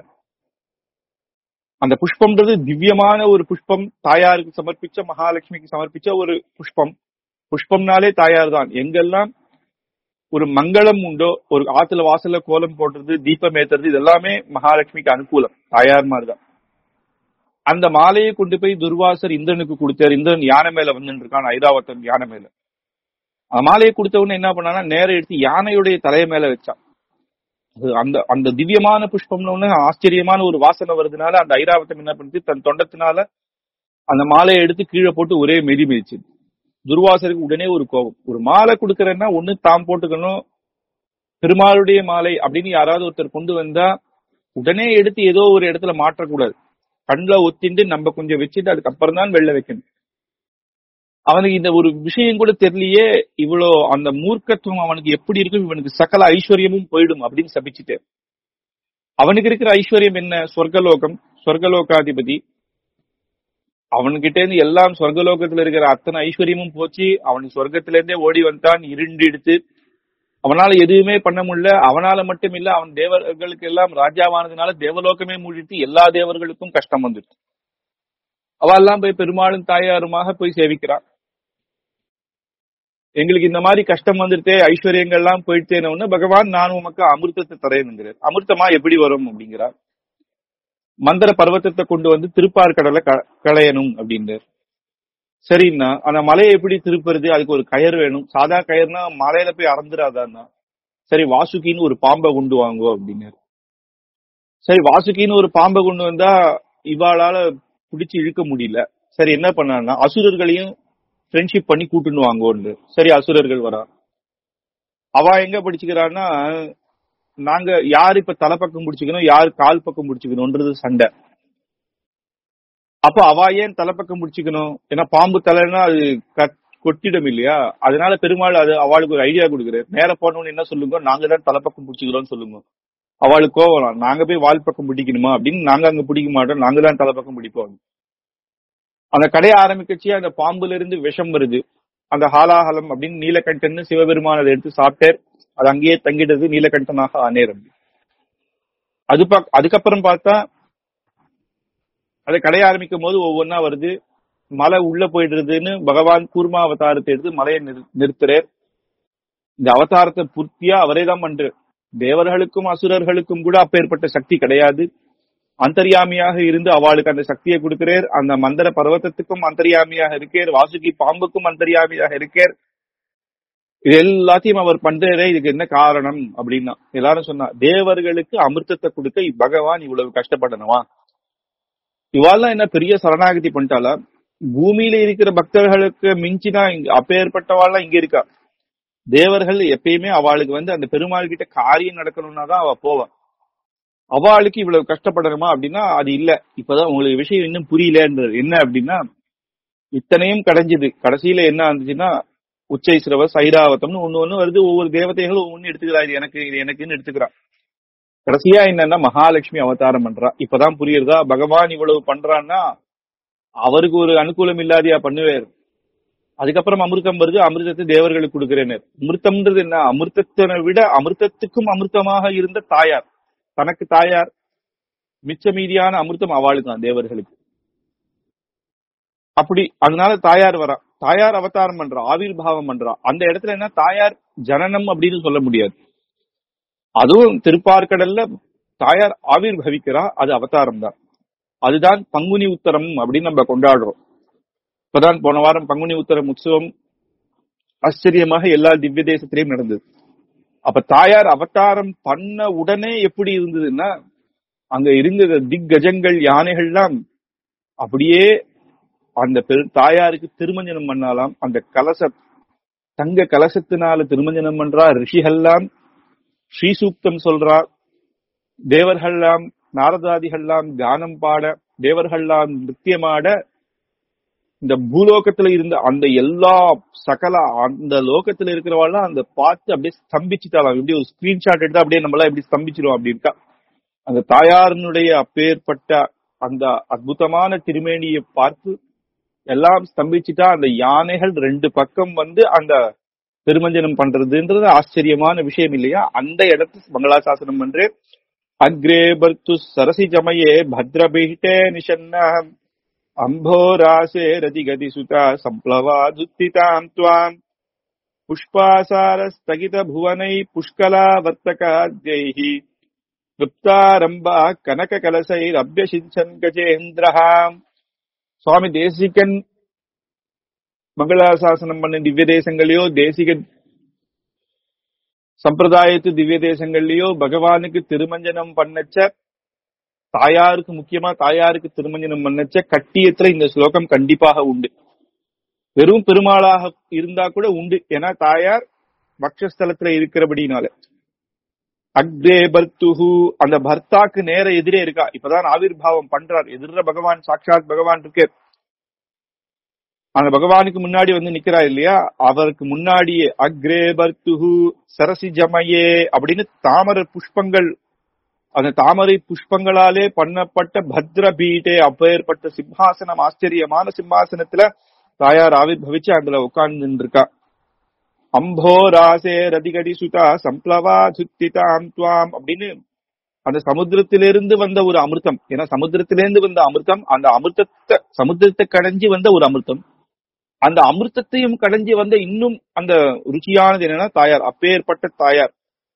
அந்த புஷ்பம்ன்றது திவ்யமான ஒரு புஷ்பம் தாயாருக்கு சமர்ப்பிச்ச மகாலட்சுமிக்கு சமர்ப்பிச்ச ஒரு புஷ்பம் புஷ்பம்னாலே தாயார் தான் எங்கெல்லாம் ஒரு மங்களம் உண்டோ ஒரு ஆத்துல வாசல்ல கோலம் போடுறது தீபம் ஏத்துறது இது எல்லாமே மகாலட்சுமிக்கு அனுகூலம் தாயார் மாதிரிதான் அந்த மாலையை கொண்டு போய் துர்வாசர் இந்திரனுக்கு கொடுத்தார் இந்திரன் யானை மேல வந்துட்டு இருக்கான் ஐராவத்தன் யானை மேல அந்த மாலையை கொடுத்த உடனே என்ன பண்ணானா நேரம் எடுத்து யானையுடைய தலைய மேல வச்சான் அது அந்த அந்த திவ்யமான புஷ்பம்னு ஒண்ணு ஆச்சரியமான ஒரு வாசனை வருதுனால அந்த ஐராவத்தம் என்ன பண்ணுது தன் தொண்டத்தினால அந்த மாலையை எடுத்து கீழே போட்டு ஒரே மெதி மிதிச்சு துர்வாசருக்கு உடனே ஒரு கோபம் ஒரு மாலை கொடுக்கறேன்னா ஒண்ணு தாம் போட்டுக்கணும் பெருமாளுடைய மாலை அப்படின்னு யாராவது ஒருத்தர் கொண்டு வந்தா உடனே எடுத்து ஏதோ ஒரு இடத்துல மாற்றக்கூடாது கண்ணுல ஒத்திண்டு நம்ம கொஞ்சம் வச்சுட்டு அதுக்கப்புறம் தான் வெளில வைக்கணும் அவனுக்கு இந்த ஒரு விஷயம் கூட தெரியலையே இவ்வளோ அந்த மூர்க்கத்துவம் அவனுக்கு எப்படி இருக்கும் இவனுக்கு சகல ஐஸ்வர்யமும் போயிடும் அப்படின்னு சபிச்சுட்டு அவனுக்கு இருக்கிற ஐஸ்வர்யம் என்ன சொர்க்கலோகம் சொர்க்கலோகாதிபதி அவன்கிட்ட இருந்து எல்லாம் சொர்க்கலோகத்துல இருக்கிற அத்தனை ஐஸ்வர்யமும் போச்சு அவன் சொர்க்கத்துல இருந்தே ஓடி வந்தான் இருண்டு எடுத்து அவனால எதுவுமே பண்ண முடியல அவனால மட்டும் இல்ல அவன் தேவர்களுக்கு எல்லாம் ராஜாவானதுனால தேவலோகமே மூடிட்டு எல்லா தேவர்களுக்கும் கஷ்டம் வந்துட்டு அவெல்லாம் போய் பெருமாளும் தாயாருமாக போய் சேவிக்கிறான் எங்களுக்கு இந்த மாதிரி கஷ்டம் வந்துருத்தே ஐஸ்வர்யங்கள்லாம் போயிட்டேன்னு பகவான் நான் உமக்கு அமிர்தத்தை தரேனுங்கிறார் அமிர்தமா எப்படி வரும் அப்படிங்கிறார் மந்திர பர்வத்தத்தை கொண்டு வந்து திருப்பார்கடலை க- களையணும் அப்படின்றார் சரின்னா அந்த மலையை எப்படி திருப்புறது அதுக்கு ஒரு கயர் வேணும் சாதா கயர்னா மலையில போய் அறந்துடாதான்னா சரி வாசுகின்னு ஒரு பாம்பை கொண்டு வாங்கோ அப்படின்னாரு சரி வாசுகின்னு ஒரு பாம்பை கொண்டு வந்தா இவாளால பிடிச்சு இழுக்க முடியல சரி என்ன பண்ணான்னா அசுரர்களையும் ஃப்ரெண்ட்ஷிப் பண்ணி கூட்டுன்னு வாங்கோன்னு சரி அசுரர்கள் வரா அவ எங்க படிச்சுக்கிறான்னா நாங்க யார் இப்ப தலை பக்கம் பிடிச்சுக்கணும் யார் கால் பக்கம் பிடிச்சுக்கணும்ன்றது சண்டை அப்ப அவ ஏன் தலைப்பக்கம் பிடிச்சுக்கணும் ஏன்னா பாம்பு தலைன்னா அது கட்- கொட்டிடும் இல்லையா அதனால பெருமாள் அது அவளுக்கு ஒரு ஐடியா கொடுக்குறாரு நேர போனவன்னு என்ன சொல்லுங்க நாங்க தான் தலைப்பக்கம் பிடிச்சிக்கிறோம்னு சொல்லுங்க அவளுக்கு கோவம் நாங்க போய் வால் பக்கம் பிடிக்கணுமா அப்படின்னு நாங்க அங்க பிடிக்க மாட்டோம் நாங்க தான் தலைப்பக்கம் பிடிப்போம் அந்த கடையை ஆரம்பிக்கச்சு அந்த பாம்புல இருந்து விஷம் வருது அந்த ஹாலாஹலம் அப்படின்னு நீலகண்டன் சிவபெருமான் அதை எடுத்து சாப்பிட்டார் அது அங்கேயே தங்கிட்டது நீலகண்டனாக ஆனேர் அப்படி அது பா- அதுக்கப்புறம் பார்த்தா அதை கடைய ஆரம்பிக்கும் போது ஒவ்வொன்னா வருது மலை உள்ள போயிடுறதுன்னு பகவான் கூர்மா அவதாரத்தை எடுத்து மலையை நிறு- நிறுத்துறார் இந்த அவதாரத்தை பூர்த்தியா அவரே தான் பண்றார் தேவர்களுக்கும் அசுரர்களுக்கும் கூட அப்பேற்பட்ட சக்தி கிடையாது அந்தர்யாமியாக இருந்து அவளுக்கு அந்த சக்தியை கொடுக்கிறார் அந்த மந்திர பர்வதத்துக்கும் அந்தர்யாமியாக இருக்கார் வாசுகி பாம்புக்கும் அந்தர்யாமியாக இருக்கார் இது எல்லாத்தையும் அவர் பண்றாரே இதுக்கு என்ன காரணம் அப்படின்னா எல்லாரும் சொன்னா தேவர்களுக்கு அமிர்தத்தை கொடுக்க பகவான் இவ்வளவு கஷ்டப்படணுமா இவாள்லாம் என்ன பெரிய சரணாகதி பண்ணிட்டாளா பூமியில இருக்கிற பக்தர்களுக்கு மிஞ்சினா இங்க அப்பேற்பட்டவாள்லாம் இங்க இருக்கா தேவர்கள் எப்பயுமே அவளுக்கு வந்து அந்த பெருமாள் கிட்ட காரியம் நடக்கணும்னா தான் அவ போவா அவளுக்கு இவ்வளவு கஷ்டப்படணுமா அப்படின்னா அது இல்ல இப்பதான் உங்களுக்கு விஷயம் இன்னும் புரியலன்றது என்ன அப்படின்னா இத்தனையும் கடைஞ்சது கடைசியில என்ன இருந்துச்சுன்னா உச்சைஸ்ரவ சைராவத்தம்னு ஒண்ணு ஒண்ணு வருது ஒவ்வொரு தேவதைகளும் ஒண்ணு எடுத்துக்கிறா இது எனக்கு இது எனக்குன்னு எடுத்துக்கிறா கடைசியா என்னன்னா மகாலட்சுமி அவதாரம் பண்றா இப்பதான் புரியுறதா பகவான் இவ்வளவு பண்றான்னா அவருக்கு ஒரு அனுகூலம் இல்லாதியா பண்ணுவார் அதுக்கப்புறம் அமிர்தம் வருது அமிர்தத்தை தேவர்களுக்கு கொடுக்கிறேன்னு அமிர்தம்ன்றது என்ன அமிர்தத்தினை விட அமிர்தத்துக்கும் அமிர்தமாக இருந்த தாயார் தனக்கு தாயார் மிச்ச மீதியான அமிர்தம் அவளுக்கு தான் தேவர்களுக்கு அப்படி அதனால தாயார் வரா தாயார் அவதாரம் பண்றா ஆவிர்பாவம் பண்றா அந்த இடத்துல என்ன தாயார் ஜனனம் அப்படின்னு சொல்ல முடியாது அதுவும் திருப்பார்கடல்ல தாயார் ஆவிர்பவிக்கிறா அது அவதாரம் தான் அதுதான் பங்குனி உத்தரம் அப்படின்னு நம்ம கொண்டாடுறோம் இப்பதான் போன வாரம் பங்குனி உத்தரம் உற்சவம் ஆச்சரியமாக எல்லா திவ்ய தேசத்திலையும் நடந்தது அப்ப தாயார் அவதாரம் பண்ண உடனே எப்படி இருந்ததுன்னா அங்க இருந்த திக்கஜங்கள் யானைகள்லாம் அப்படியே அந்த பெரு தாயாருக்கு திருமஞ்சனம் பண்ணாலாம் அந்த கலச தங்க கலசத்தினால திருமஞ்சனம் பண்றா ரிஷிகள்லாம் ஸ்ரீசூக்தம் சொல்றா தேவர்கள்லாம் நாரதாதிகள்லாம் கானம் பாட தேவர்கள்லாம் நித்தியமாட இந்த பூலோகத்துல இருந்த அந்த எல்லா சகல அந்த லோகத்துல இருக்கிறவாள்லாம் அந்த பார்த்து அப்படியே ஸ்தம்பிச்சுட்டாலாம் இப்படி ஒரு ஸ்கிரீன்ஷாட் எடுத்து அப்படியே நம்மளாம் எப்படி ஸ்தம்பிச்சிரும் அப்படின்ட்டா அந்த தாயாரினுடைய அப்பேற்பட்ட அந்த அற்புதமான திருமேனியை பார்த்து எல்லாம் ஸ்தம்பிச்சுட்டா அந்த யானைகள் ரெண்டு பக்கம் வந்து அந்த திருமஞ்சனம் பண்றதுன்றது ஆச்சரியமான விஷயம் இல்லையா அந்த இடத்து மங்களாசாசனம் பண்றே அக்ரே பர்த்து சரசி ஜமயே பத்ரபீட்டே நிஷன்னா அம்போராசே ரதிகதி சுதா சம்ப்ளவாதுத்திதாம் துவாம் புஷ்பாசார ஸ்தகித புவனை புஷ்கலா வர்த்தகாத்யைஹி கிருப்தாரம்பா கனக கலசைர் அபியசிஞ்சன் கஜேந்திரஹாம் சுவாமி தேசிகன் மங்களாசாசனம் பண்ண திவ்ய தேசங்களையோ தேசிக சம்பிரதாயத்து திவ்ய தேசங்கள்லயோ பகவானுக்கு திருமஞ்சனம் பண்ணச்ச தாயாருக்கு முக்கியமா தாயாருக்கு திருமஞ்சனம் பண்ணச்ச கட்டியத்துல இந்த ஸ்லோகம் கண்டிப்பாக உண்டு வெறும் பெருமாளாக இருந்தா கூட உண்டு ஏன்னா தாயார் பக்ஷஸ்தலத்துல இருக்கிறபடினால அக்ரே பர்த்துஹு அந்த பர்த்தாக்கு நேர எதிரே இருக்கா இப்பதான் ஆவிர்பாவம் பண்றார் எதிர பகவான் சாட்சாத் பகவான் இருக்கே அந்த பகவானுக்கு முன்னாடி வந்து நிக்கிறா இல்லையா அவருக்கு முன்னாடியே அக்ரே பர்த்துஹு சரசி ஜமயே அப்படின்னு தாமரை புஷ்பங்கள் அந்த தாமரை புஷ்பங்களாலே பண்ணப்பட்ட பத்ர பீட்டே அப்பேற்பட்ட சிம்ஹாசனம் ஆச்சரியமான சிம்ஹாசனத்துல தாயார் ஆவிர்பவிச்சு அதுல உட்கார்ந்து இருக்கா அம்போ ராசே ரதிகடி சுதா சம்ப்ளவா சுத்திதாம் துவாம் அப்படின்னு அந்த சமுத்திரத்திலிருந்து வந்த ஒரு அமிர்தம் ஏன்னா சமுத்திரத்திலிருந்து வந்த அமிர்தம் அந்த அமிர்தத்தை சமுத்திரத்தை கடைஞ்சி வந்த ஒரு அமிர்தம் அந்த அமிர்தத்தையும் கடைஞ்சி வந்த இன்னும் அந்த ருச்சியானது என்னன்னா தாயார் அப்பேற்பட்ட தாயார்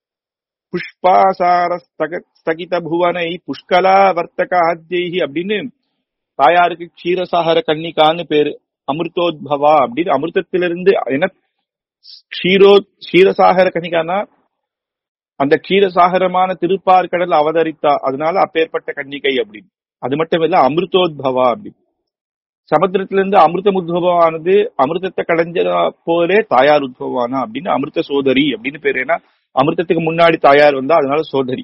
புஷ்பாசார ஸ்தக ஸ்தகித புவனை புஷ்கலா வர்த்தக ஆத்யைஹி அப்படின்னு தாயாருக்கு க்ஷீரசாகர கன்னிகான்னு பேரு அமிர்தோத்பவா அப்படின்னு அமிர்தத்திலிருந்து என்ன க்ஷீரோ க்ஷீரசாகர கன்னிகானா அந்த க்ஷீரசாகரமான திருப்பார்கடல் அவதரித்தா அதனால அப்பேற்பட்ட கன்னிகை அப்படின்னு அது மட்டும் இல்ல அமிர்தோத்பவா அப்படின்னு சமுத்திரத்திலிருந்து அமிர்தம் உத்பவமானது அமிர்தத்தை கடைஞ்ச போலே தாயார் உத்பவமானா அப்படின்னு அமிர்த சோதரி அப்படின்னு பேரு ஏன்னா அமிர்தத்துக்கு முன்னாடி தாயார் வந்தா அதனால சோதரி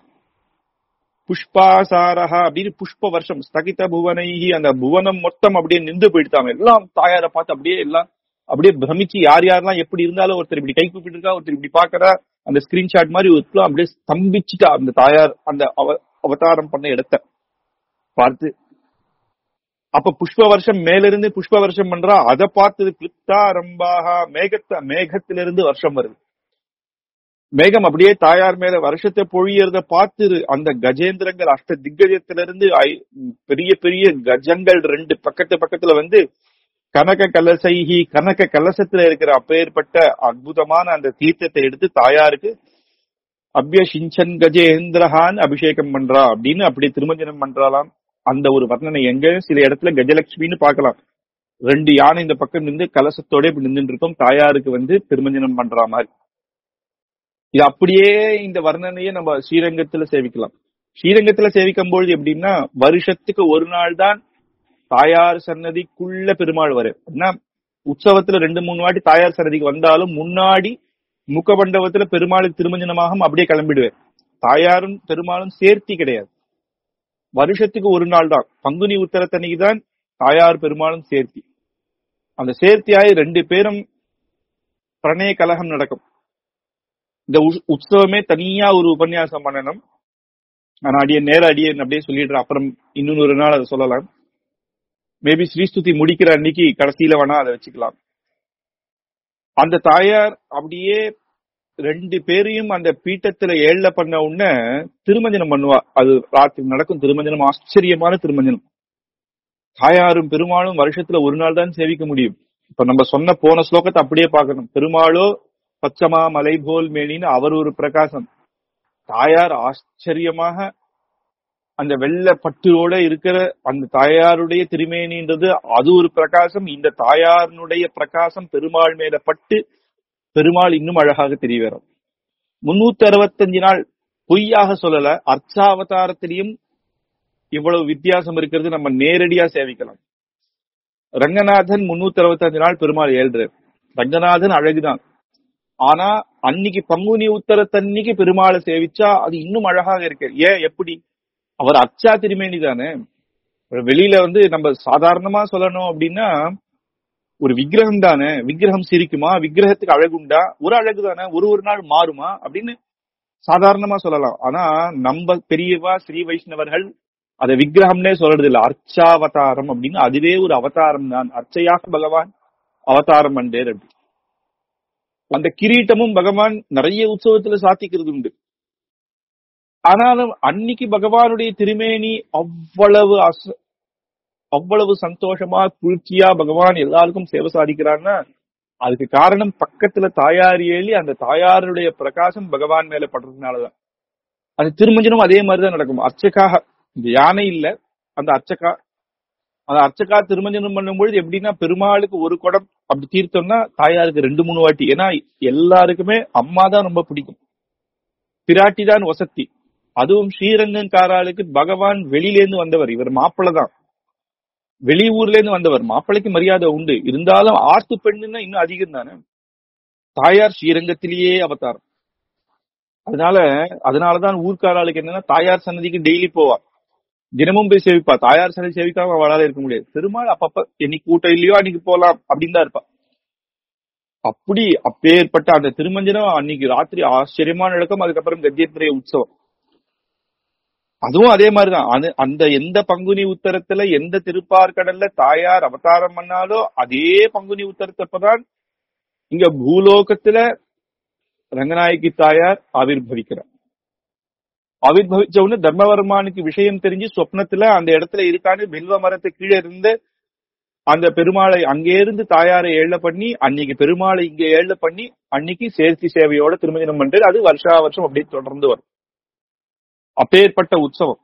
புஷ்பாசாரஹா அப்படின்னு புஷ்ப வருஷம் ஸ்தகித புவனைஹி அந்த புவனம் மொத்தம் அப்படியே நின்று போயிடுதாம எல்லாம் தாயாரை பார்த்து அப்படியே எல்லாம் அப்படியே பிரமிச்சு யார் யாரெல்லாம் எப்படி இருந்தாலும் ஒருத்தர் இப்படி கை கூப்பிட்டு இருக்கா ஒருத்தர் இப்படி பாக்குறா அந்த ஸ்கிரீன்ஷாட் மாதிரி ஒருத்தர் அப்படியே ஸ்தம்பிச்சுட்டா அந்த தாயார் அந்த அவ அவதாரம் பண்ண இடத்த பார்த்து அப்ப புஷ்ப வருஷம் மேலிருந்து புஷ்ப வருஷம் பண்றா அதை பார்த்தது கிளிப்தா ரம்பாகா மேகத்த மேகத்திலிருந்து வருஷம் வருது மேகம் அப்படியே தாயார் மேல வருஷத்தை பொழியறத பார்த்து அந்த கஜேந்திரங்கள் அஷ்ட திக்கஜத்திலிருந்து ஐ- பெரிய பெரிய கஜங்கள் ரெண்டு பக்கத்து பக்கத்துல வந்து கனக கலசைஹி கனக கலசத்துல இருக்கிற அப்பேற்பட்ட அற்புதமான அந்த தீர்த்தத்தை எடுத்து தாயாருக்கு அபியசிஞ்சன் கஜேந்திரஹான் அபிஷேகம் பண்றா அப்படின்னு அப்படி திருமஞ்சனம் பண்றாளாம் அந்த ஒரு வர்ணனை எங்க சில இடத்துல கஜலட்சுமின்னு பார்க்கலாம் ரெண்டு யானை இந்த பக்கம் நின்று கலசத்தோட இப்படி நின்றுட்டு இருக்கும் தாயாருக்கு வந்து திருமஞ்சனம் பண்ற மாதிரி இது அப்படியே இந்த வர்ணனையை நம்ம ஸ்ரீரங்கத்துல சேவிக்கலாம் ஸ்ரீரங்கத்துல சேவிக்கும் பொழுது எப்படின்னா வருஷத்துக்கு ஒரு நாள் தான் தாயார் சன்னதிக்குள்ள பெருமாள் வரும் அப்படின்னா உற்சவத்துல ரெண்டு மூணு வாட்டி தாயார் சன்னதிக்கு வந்தாலும் முன்னாடி முகமண்டபத்துல பெருமாளுக்கு திருமஞ்சனமாக அப்படியே கிளம்பிடுவேன் தாயாரும் பெருமாளும் சேர்த்தி கிடையாது வருஷத்துக்கு ஒரு நாள் தான் பங்குனி உத்தரத்தன்னைக்கு தான் தாயார் பெருமாளும் சேர்த்தி அந்த சேர்த்தியாய் ரெண்டு பேரும் பிரணய கலகம் நடக்கும் இந்த உஸ்- உற்சவமே தனியா ஒரு உபன்யாசம் பண்ணணும் ஆனா அடியே நேர அடியேன் அப்படியே சொல்லிடுறேன் அப்புறம் இன்னொரு நாள் அதை சொல்லலாம் மேபி ஸ்ரீஸ்துதி முடிக்கிற அன்னைக்கு கடைசியில வேணா அதை வச்சுக்கலாம் அந்த தாயார் அப்படியே ரெண்டு பேரையும் அந்த பீட்டத்துல ஏழ பண்ண உடனே திருமஞ்சனம் பண்ணுவா அது ராத்திரி நடக்கும் திருமஞ்சனம் ஆச்சரியமான திருமஞ்சனம் தாயாரும் பெருமாளும் வருஷத்துல ஒரு நாள் தான் சேவிக்க முடியும் இப்ப நம்ம சொன்ன போன ஸ்லோகத்தை அப்படியே பார்க்கணும் பெருமாளோ பச்சமா மலை போல் மேனின்னு அவர் ஒரு பிரகாசம் தாயார் ஆச்சரியமாக அந்த வெள்ள பட்டுவோட இருக்கிற அந்த தாயாருடைய திருமேனின்றது அது ஒரு பிரகாசம் இந்த தாயாருடைய பிரகாசம் பெருமாள் மேல பட்டு பெருமாள் இன்னும் அழகாக தெரிய வரும் முன்னூத்தி அறுபத்தஞ்சு நாள் பொய்யாக சொல்லல அர்ச்சாவதாரத்திலையும் இவ்வளவு வித்தியாசம் இருக்கிறது நம்ம நேரடியா சேவிக்கலாம் ரங்கநாதன் முன்னூத்தி அறுபத்தஞ்சு நாள் பெருமாள் ஏழ்றார் ரங்கநாதன் அழகுதான் ஆனா அன்னைக்கு பங்குனி உத்தரத்தன்னைக்கு பெருமாளை சேவிச்சா அது இன்னும் அழகாக இருக்கு ஏன் எப்படி அவர் அச்சா திருமேனி தானே வெளியில வந்து நம்ம சாதாரணமா சொல்லணும் அப்படின்னா ஒரு விக்கிரகம் தானே விக்கிரகம் சிரிக்குமா விக்கிரகத்துக்கு அழகுண்டா ஒரு அழகு தானே ஒரு ஒரு நாள் மாறுமா அப்படின்னு சாதாரணமா சொல்லலாம் ஆனா நம்ம பெரியவா ஸ்ரீ வைஷ்ணவர்கள் அதை விக்கிரகம்னே சொல்றது இல்ல அர்ச்சாவதாரம் அப்படின்னு அதுவே ஒரு அவதாரம் தான் அர்ச்சையாக பகவான் அவதாரம் பண்டேர் அப்படி அந்த கிரீட்டமும் பகவான் நிறைய உற்சவத்துல சாத்திக்கிறது உண்டு ஆனாலும் அன்னைக்கு பகவானுடைய திருமேனி அவ்வளவு அச அவ்வளவு சந்தோஷமா குளிர்ச்சியா பகவான் எல்லாருக்கும் சேவை சாதிக்கிறான்னா அதுக்கு காரணம் பக்கத்துல தாயார் ஏழி அந்த தாயாருடைய பிரகாசம் பகவான் மேல படுறதுனாலதான் அந்த திருமஞ்சனம் அதே மாதிரிதான் நடக்கும் அர்ச்சகாக இந்த யானை இல்ல அந்த அர்ச்சகா அந்த அர்ச்சகா திருமஞ்சனம் பண்ணும்பொழுது எப்படின்னா பெருமாளுக்கு ஒரு குடம் அப்படி தீர்த்தம்னா தாயாருக்கு ரெண்டு மூணு வாட்டி ஏன்னா எல்லாருக்குமே அம்மா தான் ரொம்ப பிடிக்கும் பிராட்டி தான் வசத்தி அதுவும் ஸ்ரீரங்கங்காராளுக்கு பகவான் வெளியிலேருந்து வந்தவர் இவர் மாப்பிள்ளை தான் வெளியூர்ல இருந்து வந்தவர் மாப்பிள்ளைக்கு மரியாதை உண்டு இருந்தாலும் ஆத்து பெண்ணுன்னா இன்னும் அதிகம் தானே தாயார் ஸ்ரீரங்கத்திலேயே அவதாரம் அதனால அதனாலதான் ஊர்க்காராளுக்கு என்னன்னா தாயார் சன்னதிக்கு டெய்லி போவா தினமும் போய் சேவிப்பா தாயார் சன்னதி சேவிக்காம அவளால இருக்க முடியாது பெருமாள் அப்பப்ப என்னைக்கு கூட்டம் இல்லையோ அன்னைக்கு போலாம் அப்படின்னு தான் இருப்பா அப்படி அப்பேற்பட்ட அந்த திருமஞ்சனம் அன்னைக்கு ராத்திரி ஆச்சரியமா நடக்கும் அதுக்கப்புறம் கத்தியத்திரைய உற்சவம் அதுவும் அதே மாதிரிதான் அது அந்த எந்த பங்குனி உத்தரத்துல எந்த திருப்பார்கடல்ல தாயார் அவதாரம் பண்ணாலோ அதே பங்குனி உத்தரத்தப்பதான் இங்க பூலோகத்துல ரங்கநாயகி தாயார் ஆவிர்வவிக்கிறார் ஆவிர்வவிச்ச உடனே தர்மவர்மானுக்கு விஷயம் தெரிஞ்சு சொப்னத்துல அந்த இடத்துல இருக்கான்னு பில்வ மரத்து கீழே இருந்து அந்த பெருமாளை அங்கே இருந்து தாயாரை ஏழ பண்ணி அன்னைக்கு பெருமாளை இங்க ஏழ பண்ணி அன்னைக்கு சேர்த்தி சேவையோட திருமஞ்சனம் பண்றது அது வருஷா வருஷம் அப்படியே தொடர்ந்து வரும் அப்பேற்பட்ட உற்சவம்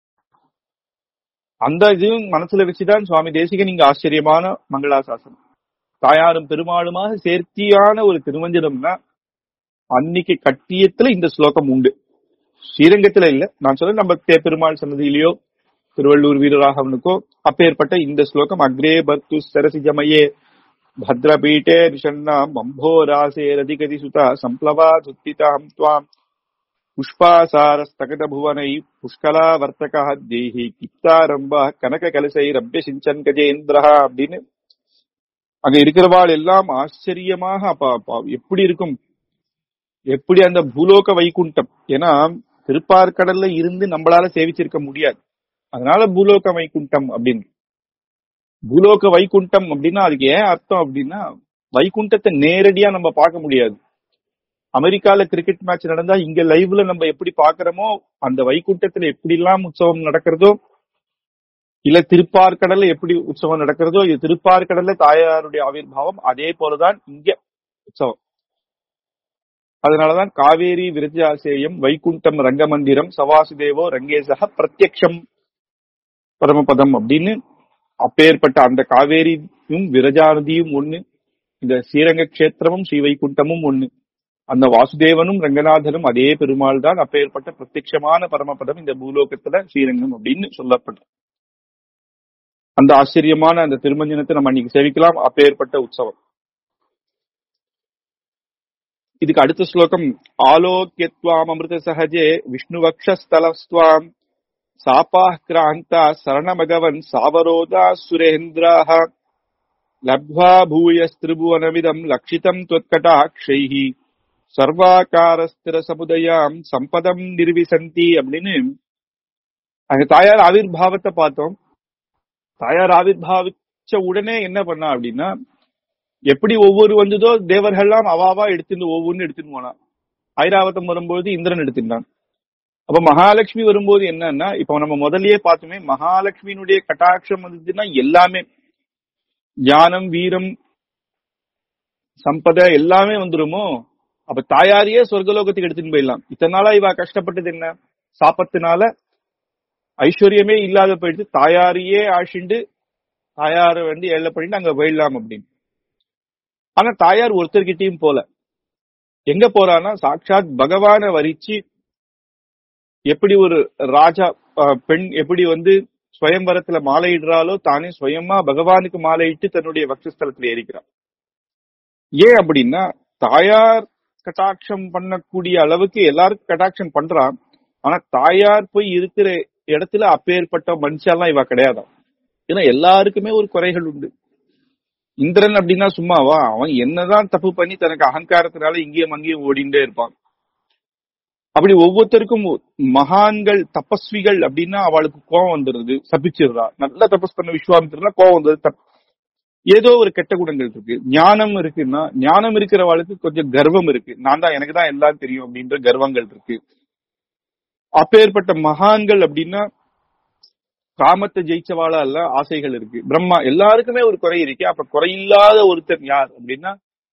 அந்த இதுவும் மனசுல வச்சுதான் சுவாமி தேசிகன் இங்க ஆச்சரியமான மங்களாசாசனம் தாயாரும் பெருமாளுமாக சேர்த்தியான ஒரு திருமஞ்சனம்னா அன்னைக்கு கட்டியத்துல இந்த ஸ்லோகம் உண்டு ஸ்ரீரங்கத்துல இல்ல நான் சொல்ல நம்ம தே பெருமாள் சன்னதியிலயோ திருவள்ளூர் வீரராகவனுக்கோ அப்பேற்பட்ட இந்த ஸ்லோகம் அக்ரே பர்த்து சரசிஜமயே பத்ரபீட்டே நிஷன்னாம் அம்போராசே ரதிகதி சுதா சம்ப்ளவா துத்திதாம் துவாம் புஷ்பாசாரஸ்தகத புவனை புஷ்கலா வர்த்தகா தேஹி கிப்தாரம்பா கனக கலசை ரப்ய சிஞ்சன் கஜேந்திரா அப்படின்னு அங்க இருக்கிறவாள் எல்லாம் ஆச்சரியமாக அப்ப அப்ப எப்படி இருக்கும் எப்படி அந்த பூலோக வைகுண்டம் ஏன்னா திருப்பார்கடல்ல இருந்து நம்மளால சேவிச்சிருக்க முடியாது அதனால பூலோக வைகுண்டம் அப்படின்னு பூலோக வைகுண்டம் அப்படின்னா அதுக்கு ஏன் அர்த்தம் அப்படின்னா வைகுண்டத்தை நேரடியா நம்ம பார்க்க முடியாது அமெரிக்கால கிரிக்கெட் மேட்ச் நடந்தா இங்க லைவ்ல நம்ம எப்படி பாக்குறோமோ அந்த வைகுண்டத்துல எப்படி எல்லாம் உற்சவம் நடக்கிறதோ இல்ல திருப்பார்கடல்ல எப்படி உற்சவம் நடக்கிறதோ இது திருப்பார்கடல்ல தாயாருடைய ஆவிர்வாவம் அதே போலதான் இங்க உற்சவம் அதனாலதான் காவேரி விரஜாசேயம் வைகுண்டம் ரங்கமந்திரம் சவாசுதேவோ ரங்கேசக பிரத்யக்ஷம் பரமபதம் அப்படின்னு அப்பேற்பட்ட அந்த காவேரியும் விரஜாநதியும் ஒண்ணு இந்த ஸ்ரீரங்க கஷேத்திரமும் ஸ்ரீ வைகுண்டமும் ஒண்ணு அந்த வாசுதேவனும் ரங்கநாதனும் அதே பெருமாள் தான் அப்பேற்பட்ட பிரத்யட்சமான பரமபதம் இந்த பூலோகத்துல ஸ்ரீரங்கம் அப்படின்னு சொல்லப்படும் அந்த ஆச்சரியமான அந்த திருமஞ்சனத்தை நம்ம அன்னைக்கு சேவிக்கலாம் அப்பேற்பட்ட உற்சவம் இதுக்கு அடுத்த ஸ்லோகம் ஆலோக்கியத்வாம் அமிர்த சகஜே விஷ்ணுவக்ஷஸ்தலஸ்துவாம் சாபாः கிராந்தா சரணமகவன் சாவரோதா சுரேந்திராः லப்த்வா பூயஸ்திரிபுவனமிதம் லக்ஷிதம் त्वत्कटाक्षैः சர்வாகாரஸ்திர சமுதயாம் சம்பதம் நிர்விசந்தி அப்படின்னு அங்க தாயார் ஆவிர்வாவத்தை பார்த்தோம் தாயார் ஆவிர்வாவிச்ச உடனே என்ன பண்ணா அப்படின்னா எப்படி ஒவ்வொரு வந்ததோ தேவர்கள்லாம் அவாவா எடுத்துட்டு ஒவ்வொன்னு எடுத்துட்டு போனா ஐராவதம் வரும்போது இந்திரன் எடுத்துட்டான் அப்ப மகாலட்சுமி வரும்போது என்னன்னா இப்ப நம்ம முதல்லயே பார்த்தோமே மகாலட்சுமியினுடைய கட்டாட்சம் வந்துச்சுன்னா எல்லாமே ஞானம் வீரம் சம்பத எல்லாமே வந்துருமோ அப்ப தாயாரையே சொர்க்கலோகத்துக்கு எடுத்துட்டு போயிடலாம் இத்தனை நாளா இவ கஷ்டப்பட்டது என்ன சாப்பத்தினால ஐஸ்வர்யமே இல்லாத போயிடுச்சு தாயாரையே ஆஷிண்டு தாயார வந்து ஏழை பண்ணிட்டு அங்க போயிடலாம் அப்படின்னு ஆனா தாயார் ஒருத்தர்கிட்டயும் போல எங்க போறான்னா சாட்சாத் பகவான வரிச்சு எப்படி ஒரு ராஜா அஹ், பெண் எப்படி வந்து ஸ்வயംவரத்துல மாலையிடுறாலோ தானே சுயமா பகவானுக்கு மாலையிட்டு தன்னுடைய வக்ஷஸ்தலத்துல ஏறிக்கிறார் ஏன் அப்படின்னா தாயார் கட்டாட்சம் பண்ணக்கூடிய அளவுக்கு எல்லாருக்கும் கட்டாட்சம் பண்றான் ஆனா தாயார் போய் இருக்கிற இடத்துல அப்பேற்பட்ட மனுஷெல்லாம் இவ கிடையாதாம் ஏன்னா எல்லாருக்குமே ஒரு குறைகள் உண்டு இந்திரன் அப்படின்னா சும்மாவா அவன் என்னதான் தப்பு பண்ணி தனக்கு அகங்காரத்தினால இங்கேயும் அங்கேயும் ஓடிண்டே இருப்பான் அப்படி ஒவ்வொருத்தருக்கும் மகான்கள் தபஸ்விகள் அப்படின்னா அவளுக்கு கோவம் வந்துடுது சபிச்சிடுறா நல்ல தபஸ் பண்ண விஸ்வாமித்திரனா கோவம் வந்தது தப்- ஏதோ ஒரு கெட்ட குணங்கள் இருக்கு ஞானம் இருக்குன்னா ஞானம் இருக்கிறவாளுக்கு கொஞ்சம் கர்வம் இருக்கு நான் தான் எனக்கு தான் எல்லாம் தெரியும் அப்படின்ற கர்வங்கள் இருக்கு அப்பேற்பட்ட மகான்கள் அப்படின்னா காமத்தை ஜெயிச்சவாளா அல்ல ஆசைகள் இருக்கு பிரம்மா எல்லாருக்குமே ஒரு குறை இருக்கு அப்ப குறையில்லாத ஒருத்தர் யார் அப்படின்னா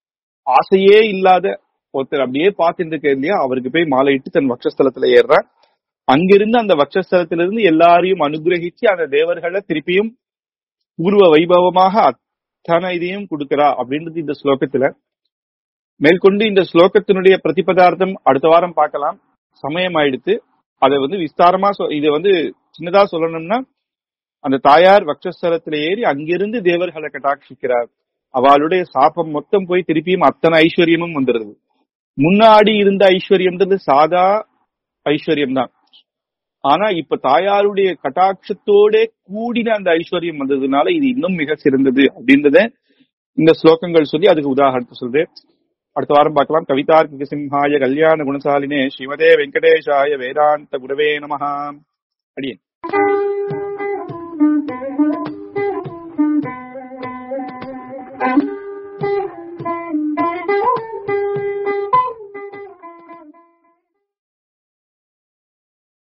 ஆசையே இல்லாத ஒருத்தர் அப்படியே பார்த்துட்டு இருக்க இல்லையா அவருக்கு போய் மாலையிட்டு தன் வக்ஷஸ்தலத்துல ஏறுறார் அங்கிருந்து அந்த வக்ஷஸ்தலத்திலிருந்து எல்லாரையும் அனுகிரகிச்சு அந்த தேவர்களை திருப்பியும் பூர்வ வைபவமாக அத்தனை இதையும் கொடுக்கிறா அப்படின்றது இந்த ஸ்லோகத்துல மேற்கொண்டு இந்த ஸ்லோகத்தினுடைய பிரதிபதார்த்தம் அடுத்த வாரம் பார்க்கலாம் சமயம் ஆயிடுத்து அதை வந்து விஸ்தாரமா சொ- இதை வந்து சின்னதா சொல்லணும்னா அந்த தாயார் வக்ஷஸ்தலத்துல ஏறி அங்கிருந்து தேவர்களை கட்டாட்சிக்கிறார் அவளுடைய சாபம் மொத்தம் போய் திருப்பியும் அத்தனை ஐஸ்வர்யமும் வந்துருது முன்னாடி இருந்த ஐஸ்வர்யம்ன்றது சாதா ஐஸ்வர்யம் தான் ஆனா இப்ப தாயாருடைய கட்டாட்சத்தோட கூடின அந்த ஐஸ்வர்யம் வந்ததுனால இது இன்னும் மிக சிறந்தது அப்படின்றத இந்த ஸ்லோகங்கள் சொல்லி அதுக்கு உதாரணத்தை சொல்றேன் அடுத்த வாரம் பார்க்கலாம் கவிதார்க்கிக சிம்ஹாய கல்யாண குணசாலினே ஸ்ரீமதே வெங்கடேஷாய வேதாந்த குரவே நமஹா அடியேன்